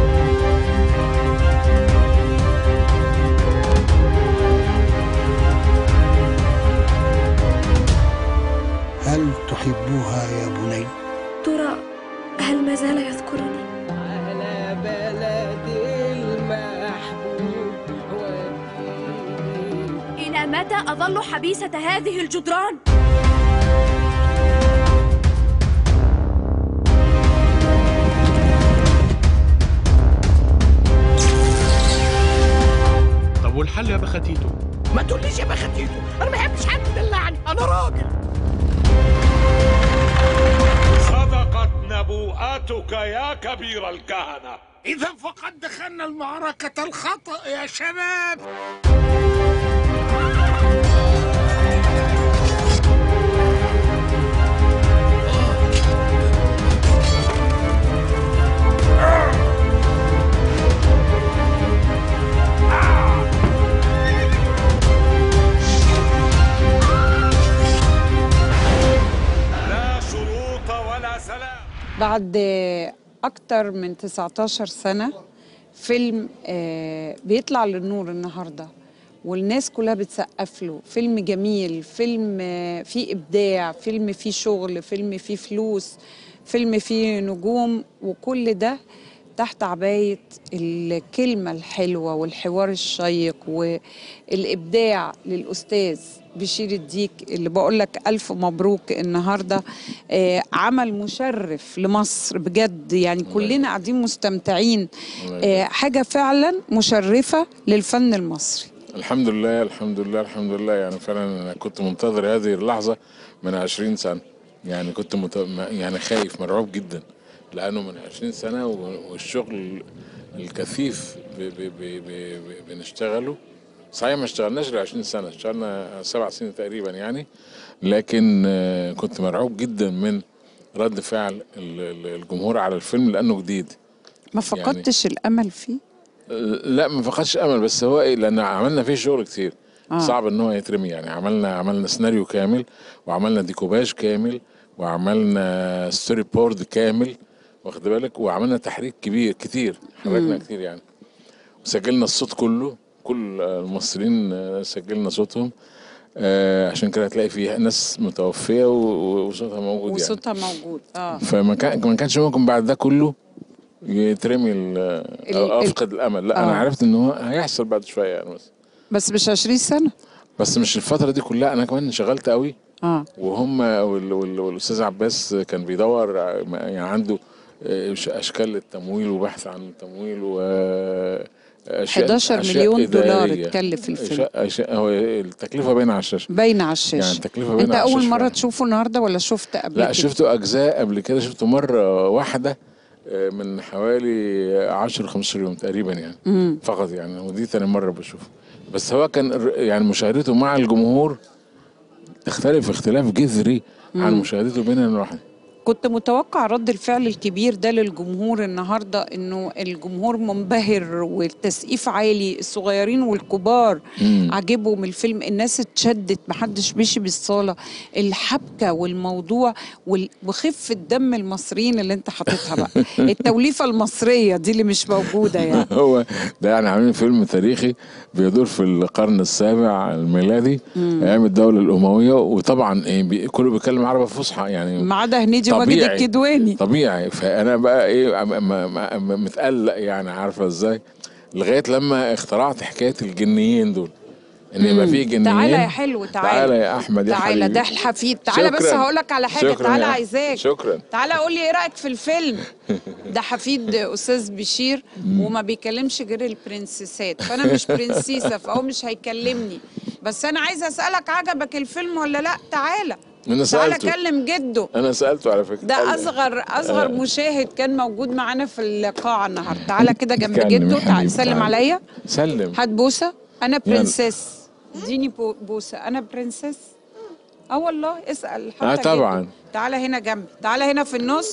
Speaker 20: هل تحبها يا بني
Speaker 23: ترى هل ما زال يذكرني
Speaker 24: على بلد المحبوب
Speaker 23: إلى متى أظل حبيسة هذه الجدران؟
Speaker 21: طب والحل يا بختيتو
Speaker 18: ما تقوليش يا بختيتو انا ما بحبش حد يدلعني انا راجل
Speaker 22: صدقت نبوءتك يا كبير الكهنة
Speaker 18: اذا فقد دخلنا المعركة الخطأ يا شباب
Speaker 22: لا شروط ولا سلام
Speaker 1: بعد أكتر من 19 سنة فيلم آه، بيطلع للنور النهاردة والناس كلها بتسقف له فيلم جميل فيلم آه، فيه إبداع فيلم فيه شغل فيلم فيه فلوس فيلم فيه نجوم وكل ده تحت عباية الكلمة الحلوة والحوار الشيق والإبداع للأستاذ بشير الديك اللي بقول لك ألف مبروك النهاردة آه، عمل مشرف لمصر بجد يعني كلنا قاعدين مستمتعين آه، حاجة فعلا مشرفة للفن المصري
Speaker 22: الحمد لله الحمد لله الحمد لله يعني فعلا انا كنت منتظر هذه اللحظة من 20 سنة يعني كنت مت... يعني خايف مرعوب جدا لانه من 20 سنة و- والشغل الكثيف ب... ب... ب... ب... ب... بنشتغله صحيح ما اشتغلناش ل 20 سنة اشتغلنا سبع سنين تقريبا يعني لكن آه، كنت مرعوب جدا من رد فعل ال- ال- الجمهور على الفيلم لانه جديد
Speaker 1: ما فقدتش الأمل فيه
Speaker 22: لا ما فقدش امل بس هو ايه لان عملنا فيه شغل كتير
Speaker 1: آه.
Speaker 22: آه. صعب ان هو يترمي يعني عملنا عملنا سيناريو كامل وعملنا ديكوباج كامل وعملنا ستوري بورد كامل واخد بالك وعملنا تحريك كبير كتير حركنا
Speaker 1: مم.
Speaker 22: كتير يعني وسجلنا الصوت كله كل الممثلين آه، سجلنا صوتهم آه عشان كده هتلاقي فيه ناس متوفيه و- و- وصوتها موجود يعني
Speaker 1: وصوتها موجود اه
Speaker 22: فما كان ما كانش ممكن بعد ده كله يترمي ال- أو
Speaker 1: ال-
Speaker 22: افقد الامل لا
Speaker 1: آه.
Speaker 22: انا عرفت ان هو هيحصل بعد شويه يعني بس
Speaker 1: بس مش 20 سنة
Speaker 22: بس مش الفتره دي كلها انا كمان انشغلت قوي
Speaker 1: اه
Speaker 22: وهم وال- وال- والاستاذ عباس كان بيدور ع- يعني عنده آه، ش- اشكال للتمويل وبحث عن التمويل و أشياء-
Speaker 1: 11
Speaker 22: أشياء
Speaker 1: مليون دولار
Speaker 22: إدارية.
Speaker 1: اتكلف الفيلم.
Speaker 22: أشياء- أشياء هو التكلفه باينه على الشاشه
Speaker 1: باينه على الشاشة
Speaker 22: يعني التكلفه باينه
Speaker 1: انت
Speaker 22: على
Speaker 1: أول
Speaker 22: الشاشة
Speaker 1: مرة
Speaker 22: فعلاً.
Speaker 1: تشوفه النهاردة ولا شفت قبل
Speaker 22: لا
Speaker 1: كده؟
Speaker 22: شفته اجزاء قبل كده شفته مره واحده آه، من حوالي 10 15 يوم تقريبا يعني
Speaker 1: مم.
Speaker 22: فقط يعني ودي تاني مره بشوفه بس هو كان الر- يعني مشاهدته مع الجمهور تختلف اختلاف جذري عن
Speaker 1: مم.
Speaker 22: مشاهدته بيننا لوحدنا
Speaker 1: كنت متوقع رد الفعل الكبير ده للجمهور النهارده انه الجمهور منبهر والتسقيف عالي الصغيرين والكبار
Speaker 22: مم.
Speaker 1: عجبهم الفيلم الناس اتشدت محدش مشي بالصاله الحبكه والموضوع وال- وخفه دم المصريين اللي انت حاططها بقى التوليفه المصريه دي اللي مش موجوده يعني
Speaker 22: هو ده يعني عاملين فيلم تاريخي بيدور في القرن السابع الميلادي
Speaker 1: مم.
Speaker 22: ايام الدوله الامويه وطبعا إيه بي- كله بيتكلم عربي فصحى يعني
Speaker 1: ما عدا هنيدي وماجد
Speaker 22: طبيعي.
Speaker 1: الكدواني
Speaker 22: طبيعي فانا بقى ايه م- م- م- متقلق يعني عارفه ازاي لغايه لما اخترعت حكايه الجنيين دول ان يبقى
Speaker 1: مم.
Speaker 22: في جنيين
Speaker 1: تعالى يا حلو تعالى
Speaker 22: تعالى يا احمد يا
Speaker 1: تعالى
Speaker 22: حبيبي
Speaker 1: ده الحفيد تعالى بس
Speaker 22: شكراً.
Speaker 1: هقول لك على حاجه
Speaker 22: شكراً
Speaker 1: تعالى
Speaker 22: يا أحمد.
Speaker 1: عايزاك
Speaker 22: شكرا
Speaker 1: تعالى قول لي ايه رايك في الفيلم ده حفيد استاذ بشير وما بيكلمش غير البرنسيسات فانا مش برنسيسه فهو مش هيكلمني بس انا عايزه اسالك عجبك الفيلم ولا لا تعالى
Speaker 22: انا
Speaker 1: تعالى
Speaker 22: سالته
Speaker 1: كلم جده
Speaker 22: انا سالته على فكره
Speaker 1: ده
Speaker 22: قال لي-
Speaker 1: اصغر اصغر
Speaker 22: آه.
Speaker 1: مشاهد كان موجود معانا في القاعه النهارده تعالى كده جنب
Speaker 22: اتكلم يا
Speaker 1: جده تعالى
Speaker 22: حبيبي،
Speaker 1: سلم
Speaker 22: تعالى.
Speaker 1: عليا
Speaker 22: سلم
Speaker 1: هات بوسه انا
Speaker 22: يلا.
Speaker 1: برنسيس اديني بو- بوسه انا برنسيس اه والله اسال حتى
Speaker 22: آه
Speaker 1: جده.
Speaker 22: طبعاً.
Speaker 1: تعالى هنا جنبي تعالى هنا في النص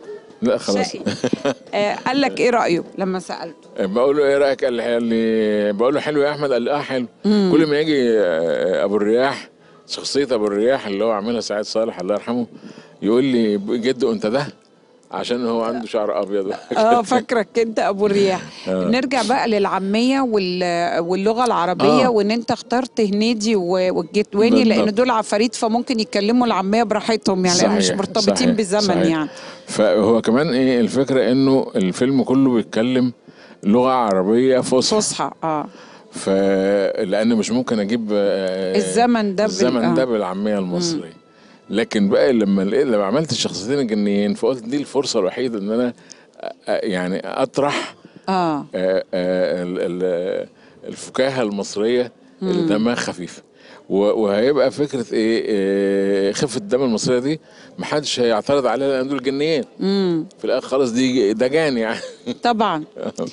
Speaker 22: لا خلاص
Speaker 1: شقي. آه قال لك ايه رايه لما سالته
Speaker 22: بقول له ايه رايك قال لي- قال لي بقول له حلو يا احمد قال لي اه حلو
Speaker 1: مم.
Speaker 22: كل ما يجي آه، ابو الرياح شخصيه ابو الرياح اللي هو عاملها سعيد صالح الله يرحمه يقول لي جدو انت ده عشان هو عنده شعر ابيض
Speaker 1: اه فاكرك انت ابو الرياح
Speaker 22: آه.
Speaker 1: نرجع بقى للعاميه وال- واللغه العربيه
Speaker 22: آه.
Speaker 1: وان انت اخترت هنيدي و- والجتواني لان
Speaker 22: بالضبط.
Speaker 1: دول عفاريت فممكن يتكلموا العاميه براحتهم يعني لأن مش
Speaker 22: صحيح،
Speaker 1: مرتبطين
Speaker 22: صحيح،
Speaker 1: بزمن
Speaker 22: صحيح.
Speaker 1: يعني
Speaker 22: فهو كمان ايه الفكره انه الفيلم كله بيتكلم لغه عربيه فصحى
Speaker 1: فصحى اه
Speaker 22: فلان مش ممكن اجيب آه،
Speaker 1: الزمن ده بال-
Speaker 22: الزمن
Speaker 1: آه.
Speaker 22: ده بالعاميه المصريه لكن بقى لما لقيت لما عملت الشخصيتين الجنيين فقلت دي الفرصه الوحيده ان انا أ- أ- يعني اطرح
Speaker 1: اه
Speaker 22: آه، آه، ال- ال- الفكاهه المصريه اللي
Speaker 1: مم.
Speaker 22: دمها خفيف و- وهيبقى فكره ايه آه، خفه الدم المصريه دي محدش هيعترض عليها لان دول جنيين
Speaker 1: امم
Speaker 22: في الاخر خلاص دي ده جان يعني
Speaker 1: طبعا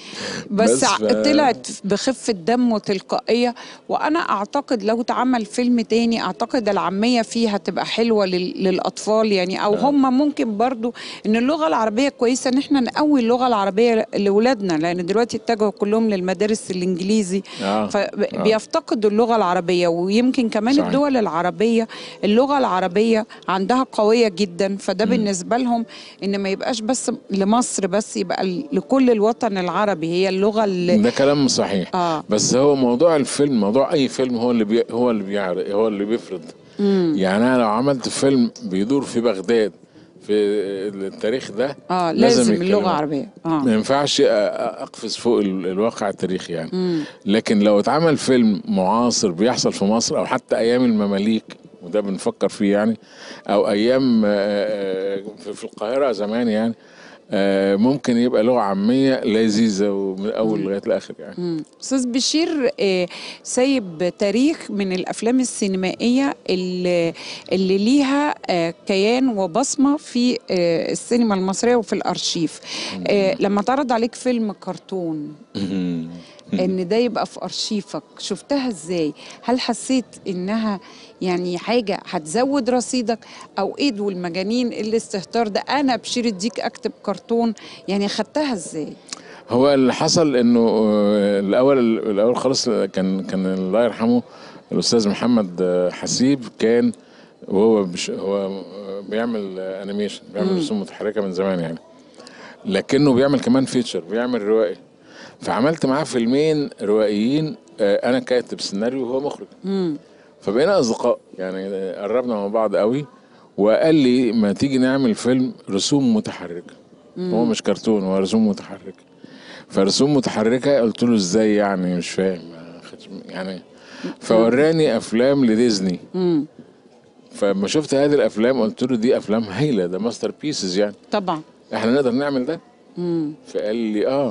Speaker 1: بس,
Speaker 22: بس ف-
Speaker 1: طلعت بخفة دم وتلقائية وأنا أعتقد لو اتعمل فيلم تاني أعتقد العامية فيه هتبقى حلوة لل- للأطفال يعني أو هم ممكن برضو إن اللغة العربية كويسة إن إحنا نقوي اللغة العربية لأولادنا لأن دلوقتي اتجهوا كلهم للمدارس الإنجليزي
Speaker 22: آه.
Speaker 1: فبيفتقدوا اللغة العربية ويمكن كمان
Speaker 22: صحيح.
Speaker 1: الدول العربية اللغة العربية عندها قوية جدا فده
Speaker 22: مم.
Speaker 1: بالنسبة لهم إن ما يبقاش بس لمصر بس يبقى ل- لكل الوطن العربي هي اللغة اللي
Speaker 22: ده كلام صحيح
Speaker 1: آه.
Speaker 22: بس هو موضوع الفيلم موضوع اي فيلم هو اللي بي هو اللي بيعرض هو اللي بيفرض
Speaker 1: مم.
Speaker 22: يعني انا لو عملت فيلم بيدور في بغداد في التاريخ ده
Speaker 1: اه لازم
Speaker 22: يتكلم.
Speaker 1: اللغة العربية اه
Speaker 22: ما ينفعش أ- أ- اقفز فوق ال- الواقع التاريخي يعني
Speaker 1: مم.
Speaker 22: لكن لو اتعمل فيلم معاصر بيحصل في مصر او حتى ايام المماليك وده بنفكر فيه يعني او ايام آه، آه، في في القاهره زمان يعني آه، ممكن يبقى لغه عاميه لذيذه ومن اول لغايه الاخر يعني
Speaker 1: مم. استاذ بشير آه، سايب تاريخ من الافلام السينمائيه اللي, اللي ليها آه، كيان وبصمه في آه، السينما المصريه وفي الارشيف آه، لما تعرض عليك فيلم كرتون ان ده يبقى في ارشيفك شفتها ازاي هل حسيت انها يعني حاجه هتزود رصيدك او ايه دول المجانين الاستهتار ده انا بشير الديك اكتب كرتون يعني خدتها ازاي
Speaker 22: هو اللي حصل انه آه، الاول الاول خالص كان كان الله يرحمه الاستاذ محمد آه، حسيب كان وهو بش هو آه، بيعمل آه، انيميشن بيعمل
Speaker 2: مم.
Speaker 22: رسوم متحركه من زمان يعني لكنه بيعمل كمان فيتشر بيعمل روائي فعملت معاه فيلمين روائيين آه، انا كاتب سيناريو وهو مخرج
Speaker 1: مم.
Speaker 22: فبقينا اصدقاء يعني قربنا من بعض قوي وقال لي ما تيجي نعمل فيلم رسوم متحركه
Speaker 2: مم.
Speaker 22: هو مش كرتون هو رسوم متحركه فرسوم متحركه قلت له ازاي يعني مش فاهم ما خدش- يعني فوراني افلام لديزني
Speaker 1: مم.
Speaker 22: فلما شفت هذه الافلام قلت له دي افلام هايله ده ماستر بيسز يعني
Speaker 1: طبعا
Speaker 22: احنا نقدر نعمل ده
Speaker 1: مم.
Speaker 22: فقال لي اه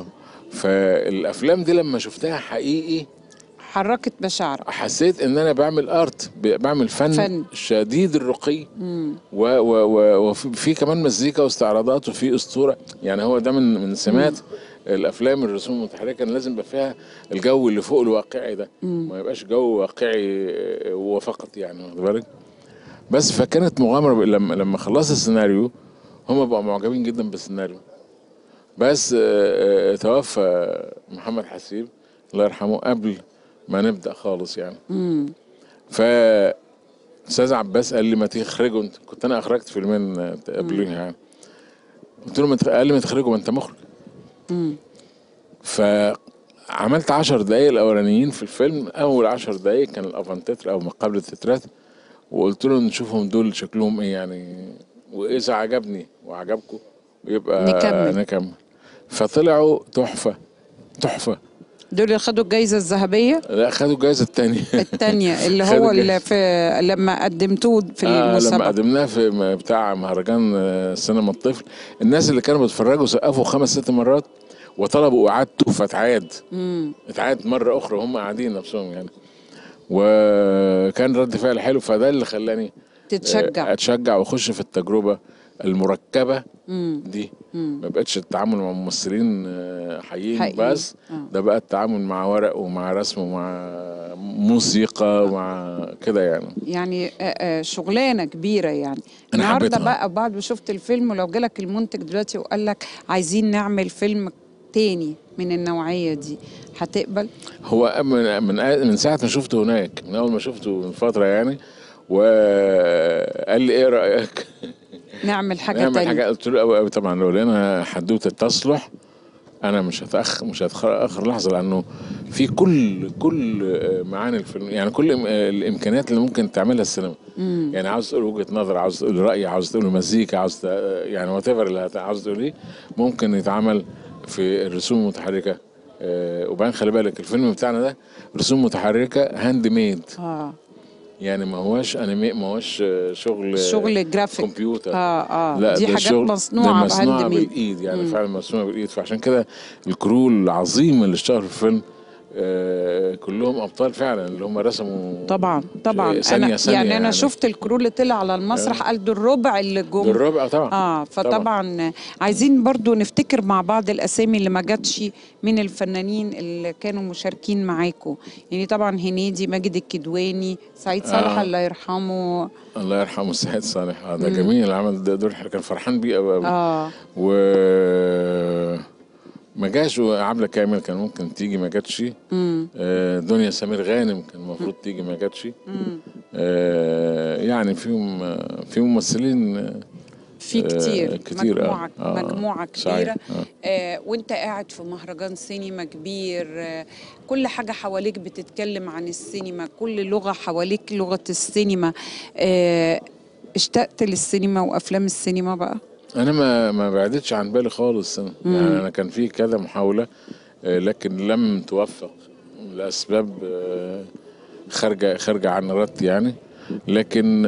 Speaker 22: فالافلام دي لما شفتها حقيقي
Speaker 1: حركت مشاعرك
Speaker 22: حسيت ان انا بعمل ارت ب- بعمل فن,
Speaker 1: فن.
Speaker 22: فن. شديد الرقي
Speaker 1: مم.
Speaker 22: و و و وفي في كمان مزيكا واستعراضات وفي اسطوره يعني هو ده من من سمات الافلام الرسوم المتحركه إن لازم يبقى فيها الجو اللي فوق الواقعي ده
Speaker 1: مم.
Speaker 22: ما يبقاش جو واقعي آه، وفقط يعني واخد بالك بس فكانت مغامره ب- لما لما خلصت السيناريو هم بقوا معجبين جدا بالسيناريو بس آه، آه، توفى محمد حسيب الله يرحمه قبل ما نبدا خالص يعني
Speaker 1: مم.
Speaker 22: ف استاذ عباس قال لي ما تخرجوا انت كنت انا اخرجت فيلمين آه، قبليه يعني قلت له ما تخ- قال لي ما تخرجوا ما انت مخرج
Speaker 1: مم.
Speaker 22: فعملت عشر دقايق الاولانيين في الفيلم اول عشر دقايق كان الافانتتر او ما قبل التترات وقلت له نشوفهم دول شكلهم ايه يعني واذا عجبني وعجبكم يبقى
Speaker 1: نكمل.
Speaker 22: نكمل فطلعوا تحفه تحفه
Speaker 1: دول اللي خدوا الجائزة الذهبية
Speaker 22: لا خدوا الجائزه الثانيه
Speaker 1: الثانية اللي
Speaker 22: خدوا
Speaker 1: هو
Speaker 22: الجايزة.
Speaker 1: اللي في لما قدمتوه في
Speaker 22: آه لما
Speaker 1: المسابقة
Speaker 22: قدمناه في م- بتاع مهرجان آه، سينما الطفل الناس اللي كانوا بيتفرجوا سقفوا خمس ست مرات وطلبوا اعادته فاتعاد
Speaker 1: مم.
Speaker 22: اتعاد مره اخرى هم قاعدين نفسهم يعني وكان رد فعل حلو فده اللي خلاني
Speaker 1: تتشجع.
Speaker 22: آه، اتشجع واخش في التجربه المركبه
Speaker 1: مم.
Speaker 22: دي
Speaker 1: مم.
Speaker 22: ما بقتش التعامل مع ممثلين آه، حقيقيين
Speaker 1: حقيقيين.
Speaker 22: بس
Speaker 1: آه.
Speaker 22: ده بقى التعامل مع ورق ومع رسم ومع موسيقى ومع كده يعني
Speaker 1: يعني آه، آه، شغلانه كبيره يعني
Speaker 22: أنا
Speaker 1: النهارده
Speaker 22: حبيتها.
Speaker 1: بقى بعد ما شفت الفيلم ولو جالك المنتج دلوقتي وقال لك عايزين نعمل فيلم تاني من النوعيه دي هتقبل
Speaker 22: هو من من من ساعه ما شفته هناك من اول ما شفته من فتره يعني وقال لي ايه رايك
Speaker 1: نعمل حاجه
Speaker 22: نعمل
Speaker 1: تانية
Speaker 22: حاجه قلت له قوي قوي طبعا لو لقينا حدوته تصلح انا مش هتاخر مش هتاخر اخر لحظه لانه في كل كل آه، معاني الفيلم يعني كل إم- آه، الامكانيات اللي ممكن تعملها السينما
Speaker 1: مم.
Speaker 22: يعني عاوز تقول وجهه نظر عاوز تقول راي عاوز تقول مزيكا عاوز ت- يعني وات ايفر اللي هت- عاوز تقوليه ممكن يتعمل في الرسوم المتحركه آه، وبعدين خلي بالك الفيلم بتاعنا ده رسوم متحركه هاند ميد
Speaker 1: اه
Speaker 22: يعني ما هوش انمي ما هوش شغل
Speaker 1: شغل جرافيك
Speaker 22: كمبيوتر
Speaker 1: اه اه
Speaker 22: لا
Speaker 1: دي
Speaker 22: ده
Speaker 1: حاجات
Speaker 22: شغل-
Speaker 1: مصنوعه
Speaker 22: ده مصنوعه
Speaker 1: بهاند ميد.
Speaker 22: بالايد يعني
Speaker 1: مم.
Speaker 22: فعلا مصنوعه بالايد فعشان كده الكرو العظيم اللي اشتغلوا في الفيلم آه كلهم ابطال فعلا اللي هم رسموا
Speaker 1: طبعا طبعا
Speaker 22: ثانية
Speaker 1: انا
Speaker 22: ثانية
Speaker 1: يعني,
Speaker 22: يعني.
Speaker 1: انا شفت الكرو اللي طلع على المسرح قال دول الربع اللي جم
Speaker 22: دول الربع طبعا.
Speaker 1: اه فطبعا عايزين برضو نفتكر مع بعض الاسامي اللي ما جاتش من الفنانين اللي كانوا مشاركين معاكم يعني طبعا هنيدي ماجد الكدواني سعيد صالح
Speaker 22: آه.
Speaker 1: الله يرحمه
Speaker 22: الله يرحمه سعيد صالح آه ده
Speaker 1: مم.
Speaker 22: جميل عمل ده دور كان فرحان بيه قوي قوي
Speaker 1: اه
Speaker 22: و ما جاش عبلة كامل كان ممكن تيجي ما جاتش
Speaker 1: امم
Speaker 22: آه، دنيا سمير غانم كان المفروض تيجي ما جاتش
Speaker 1: امم
Speaker 22: آه، يعني فيهم في ممثلين آه،
Speaker 1: في كتير,
Speaker 22: آه، كتير
Speaker 1: مجموعة,
Speaker 22: آه. آه،
Speaker 1: مجموعة
Speaker 22: صحيح.
Speaker 1: كبيرة
Speaker 22: آه.
Speaker 1: آه وانت قاعد في مهرجان سينما كبير آه كل حاجة حواليك بتتكلم عن السينما كل لغة حواليك لغة السينما آه اشتقت للسينما وأفلام السينما بقى
Speaker 22: انا ما ما بعدتش عن بالي خالص أنا.
Speaker 1: مم.
Speaker 22: يعني انا كان في كذا محاوله آه، لكن لم توفق لاسباب آه، خارجه خارجه عن ارادتي يعني لكن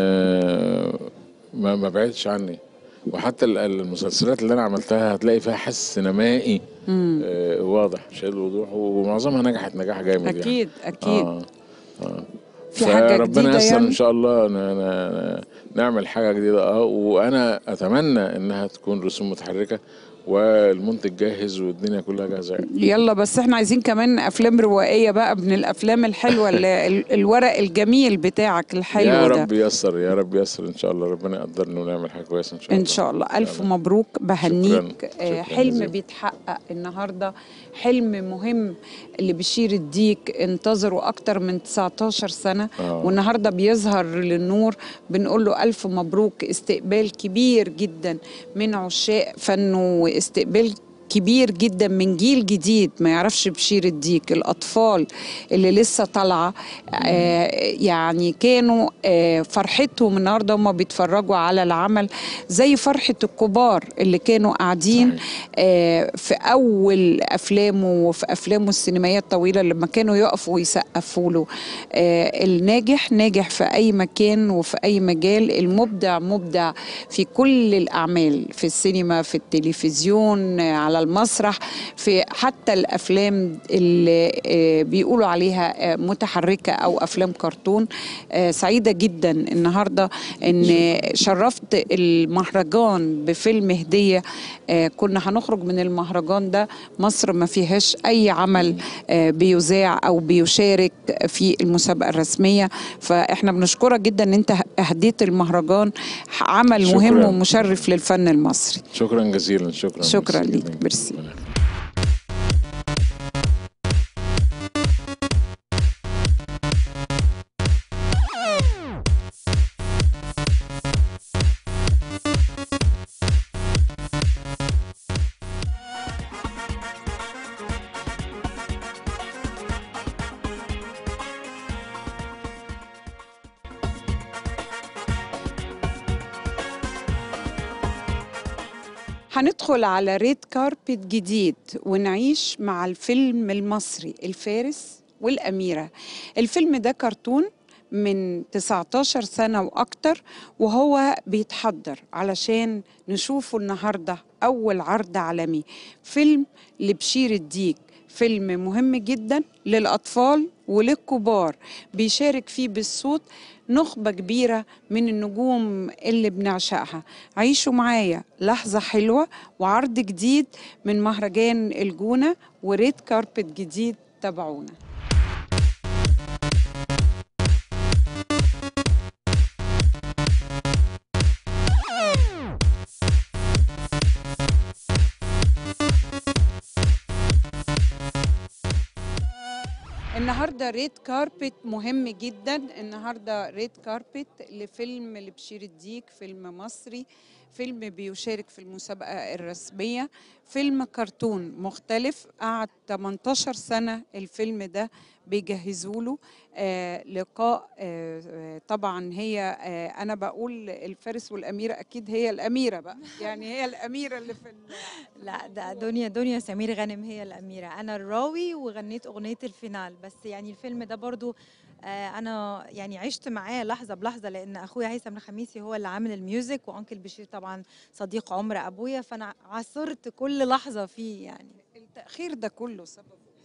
Speaker 22: آه، ما ما بعدتش عني وحتى ال- المسلسلات اللي انا عملتها هتلاقي فيها حس سينمائي
Speaker 1: مم.
Speaker 22: آه، واضح شديد الوضوح ومعظمها نجحت نجاح جامد يعني.
Speaker 1: أكيد أكيد
Speaker 22: آه. آه.
Speaker 1: في حاجة
Speaker 22: فربنا
Speaker 1: جديدة
Speaker 22: ييسر
Speaker 1: يعني؟
Speaker 22: ان شاء الله ن- ن- نعمل حاجه جديده اه وانا اتمنى انها تكون رسوم متحركه والمنتج جاهز والدنيا كلها جاهزه يعني.
Speaker 1: يلا بس احنا عايزين كمان أفلام روائية بقى من الأفلام الحلوة اللي ال- الورق الجميل بتاعك الحلو
Speaker 22: يا
Speaker 1: ده
Speaker 22: رب ييسر يا رب ييسر ان شاء الله ربنا يقدرنا ونعمل حاجه كويسه ان شاء الله
Speaker 1: ان شاء الله الف مبروك بهنيك
Speaker 22: شكراً.
Speaker 1: آه،
Speaker 22: شكراً
Speaker 1: حلم
Speaker 22: جزيلاً.
Speaker 1: بيتحقق النهارده حلم مهم اللي بشير الديك انتظروا اكتر من 19 سنه
Speaker 22: آه.
Speaker 1: والنهارده بيظهر للنور بنقول له الف مبروك استقبال كبير جدا من عشاق فنه واستقبال كبير جدا من جيل جديد ما يعرفش بشير الديك الأطفال اللي لسه طالعة آه يعني كانوا آه فرحتهم النهاردة هم بيتفرجوا على العمل زي فرحة الكبار اللي كانوا قاعدين آه في أول أفلامه وفي أفلامه السينمائية الطويلة لما كانوا يقفوا ويسقفوا له آه الناجح ناجح في أي مكان وفي أي مجال المبدع مبدع في كل الأعمال في السينما في التلفزيون آه، على المسرح في حتى الأفلام اللي آه، بيقولوا عليها آه، متحركة أو أفلام كرتون آه، سعيدة جدا النهاردة أن شرفت المهرجان بفيلم هدية آه، كنا هنخرج من المهرجان ده مصر ما فيهاش أي عمل آه، بيذاع أو بيشارك في المسابقة الرسمية فإحنا بنشكرك جدا أن أنت أهديت المهرجان عمل
Speaker 22: شكراً.
Speaker 1: مهم ومشرف للفن المصري
Speaker 22: شكرا جزيلا شكرا
Speaker 1: شكرا
Speaker 22: ميرسي
Speaker 1: ليك
Speaker 22: جداً.
Speaker 1: ميرسي هندخل على ريد كاربت جديد ونعيش مع الفيلم المصري الفارس والأميرة الفيلم ده كرتون من 19 سنة وأكتر وهو بيتحضر علشان نشوفه النهاردة أول عرض عالمي فيلم لبشير الديك فيلم مهم جدا للأطفال وللكبار بيشارك فيه بالصوت نخبة كبيرة من النجوم اللي بنعشقها عيشوا معايا لحظة حلوة وعرض جديد من مهرجان الجونة وريد كاربت جديد تابعونا النهارده ريد كاربت مهم جدا النهارده ريد كاربت لفيلم لبشير الديك فيلم مصري فيلم بيشارك في المسابقة الرسمية فيلم كرتون مختلف قعد 18 سنة الفيلم ده بيجهزوا له آه لقاء آه آه، طبعا هي آه انا بقول الفارس والاميره اكيد هي الاميره بقى يعني هي الاميره اللي في ال-
Speaker 2: لا ده دنيا دنيا سمير غانم هي الأميرة أنا الراوي وغنيت أغنية الفينال بس يعني الفيلم ده برضو آه، انا يعني عشت معاه لحظه بلحظه لان اخويا هيثم الخميسي هو اللي عامل الميوزك وانكل بشير طبعا صديق عمر ابويا فانا عاصرت كل لحظه فيه يعني
Speaker 1: التاخير ده كله سبب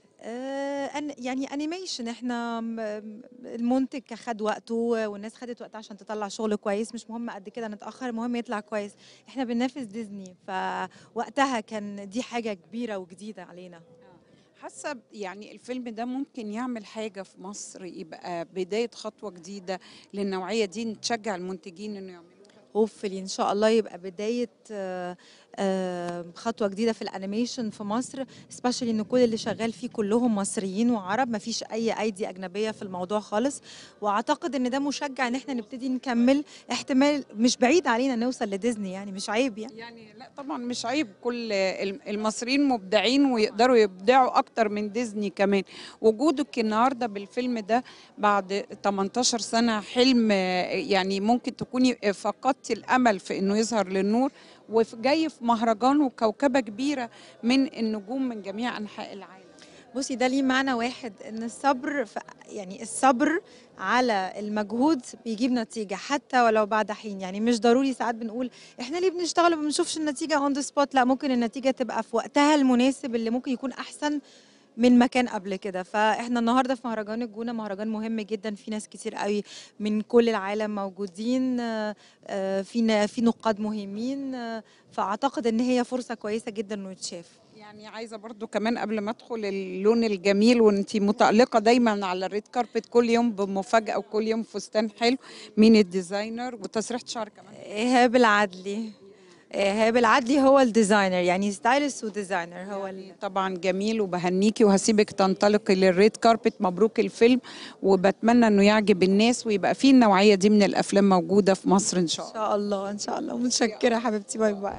Speaker 2: آه أن- يعني انيميشن احنا م- م- المنتج خد وقته والناس خدت وقتها عشان تطلع شغل كويس مش مهم قد كده نتاخر المهم يطلع كويس احنا بننافس ديزني فوقتها كان دي حاجه كبيره وجديده علينا
Speaker 1: حاسه يعني الفيلم ده ممكن يعمل حاجه في مصر يبقى بدايه خطوه جديده للنوعيه دي نشجع المنتجين انه يعملوا
Speaker 2: هوبفلي ان شاء الله يبقى بدايه آه، آه، خطوه جديده في الانيميشن في مصر سبيشالي ان كل اللي شغال فيه كلهم مصريين وعرب ما فيش اي ايدي اجنبيه في الموضوع خالص واعتقد ان ده مشجع ان احنا نبتدي نكمل احتمال مش بعيد علينا نوصل لديزني يعني مش عيب يعني
Speaker 1: يعني لا طبعا مش عيب كل الم- المصريين مبدعين ويقدروا يبدعوا اكتر من ديزني كمان وجودك النهارده بالفيلم ده بعد 18 سنه حلم آه، يعني ممكن تكوني فقدتي الامل في انه يظهر للنور وجاي في مهرجان وكوكبه كبيره من النجوم من جميع انحاء العالم
Speaker 2: بصي ده ليه معنى واحد ان الصبر ف... يعني الصبر على المجهود بيجيب نتيجة حتى ولو بعد حين يعني مش ضروري ساعات بنقول احنا ليه بنشتغل وما بنشوفش النتيجة اون ذا سبوت لا ممكن النتيجة تبقى في وقتها المناسب اللي ممكن يكون احسن من مكان قبل كده فاحنا النهارده في مهرجان الجونه مهرجان مهم جدا في ناس كتير قوي من كل العالم موجودين آه، آه، في نا- في نقاد مهمين آه، فاعتقد ان هي فرصه كويسه جدا انه يتشاف
Speaker 1: يعني عايزه برضو كمان قبل ما ادخل اللون الجميل وانتي متالقه دايما على الريد كاربت كل يوم بمفاجاه وكل يوم فستان حلو مين الديزاينر وتسريحه شعر كمان
Speaker 2: ايهاب العدلي ايهاب العدلي هو الديزاينر يعني ستايلست وديزاينر هو ال...
Speaker 1: طبعا جميل وبهنيكي وهسيبك تنطلقي للريد كاربت مبروك الفيلم وبتمنى انه يعجب الناس ويبقى فيه النوعيه دي من الافلام موجوده في مصر ان شاء
Speaker 2: ان
Speaker 1: الله
Speaker 2: شاء الله ان شاء الله متشكره حبيبتي باي باي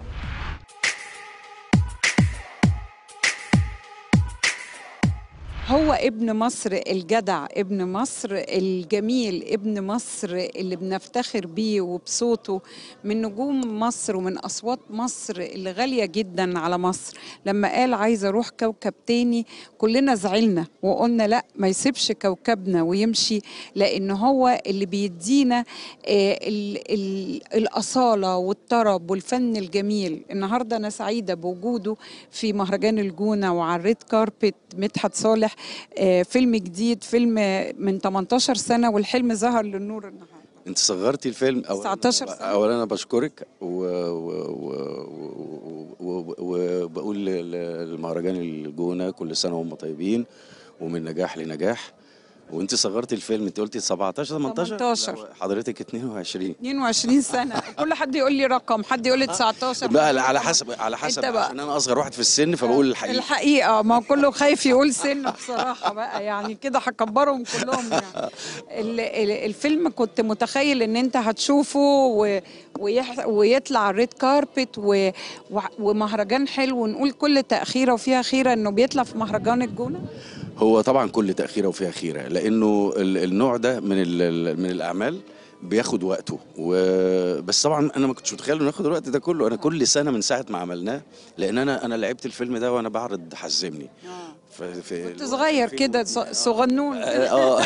Speaker 1: هو ابن مصر الجدع ابن مصر الجميل ابن مصر اللي بنفتخر بيه وبصوته من نجوم مصر ومن أصوات مصر اللي غالية جدا على مصر لما قال عايز أروح كوكب تاني كلنا زعلنا وقلنا لا ما يسيبش كوكبنا ويمشي لأن هو اللي بيدينا آه، ال- ال- الأصالة والطرب والفن الجميل النهاردة أنا سعيدة بوجوده في مهرجان الجونة وعلى الريد كاربت مدحت صالح آه، فيلم جديد فيلم من 18 سنة والحلم ظهر للنور النهاردة
Speaker 16: انت صغرتي الفيلم اولا
Speaker 1: 19 سنة.
Speaker 16: اولا انا بشكرك وبقول للمهرجان الجونه كل سنه وهم طيبين ومن نجاح لنجاح وانت صغرتي الفيلم انت قلتي 17 18
Speaker 1: 18.
Speaker 16: لا، حضرتك 22
Speaker 1: 22 سنة كل حد يقول لي رقم حد يقول لي 19
Speaker 16: لا لا على حسب على حسب
Speaker 1: انت بقى.
Speaker 16: عشان انا اصغر واحد في السن فبقول الحقيقه
Speaker 1: الحقيقة ما هو كله خايف يقول سن بصراحة بقى يعني كده هكبرهم كلهم يعني ال- ال- الفيلم كنت متخيل ان انت هتشوفه و- ويح- ويطلع ريد كاربت و- و- ومهرجان حلو ونقول كل تأخيرة وفيها خيرة انه بيطلع في مهرجان الجونة
Speaker 16: هو طبعا كل تأخيرة وفيها خيرة لأنه ال- النوع ده من ال- من الأعمال بياخد وقته وبس طبعا انا ما كنتش متخيل انه ياخد الوقت ده كله انا كل سنه من ساعه ما عملناه لان انا انا لعبت الفيلم ده وانا بعرض حزمني في في
Speaker 1: كنت صغير كده ص- صغنون
Speaker 16: اه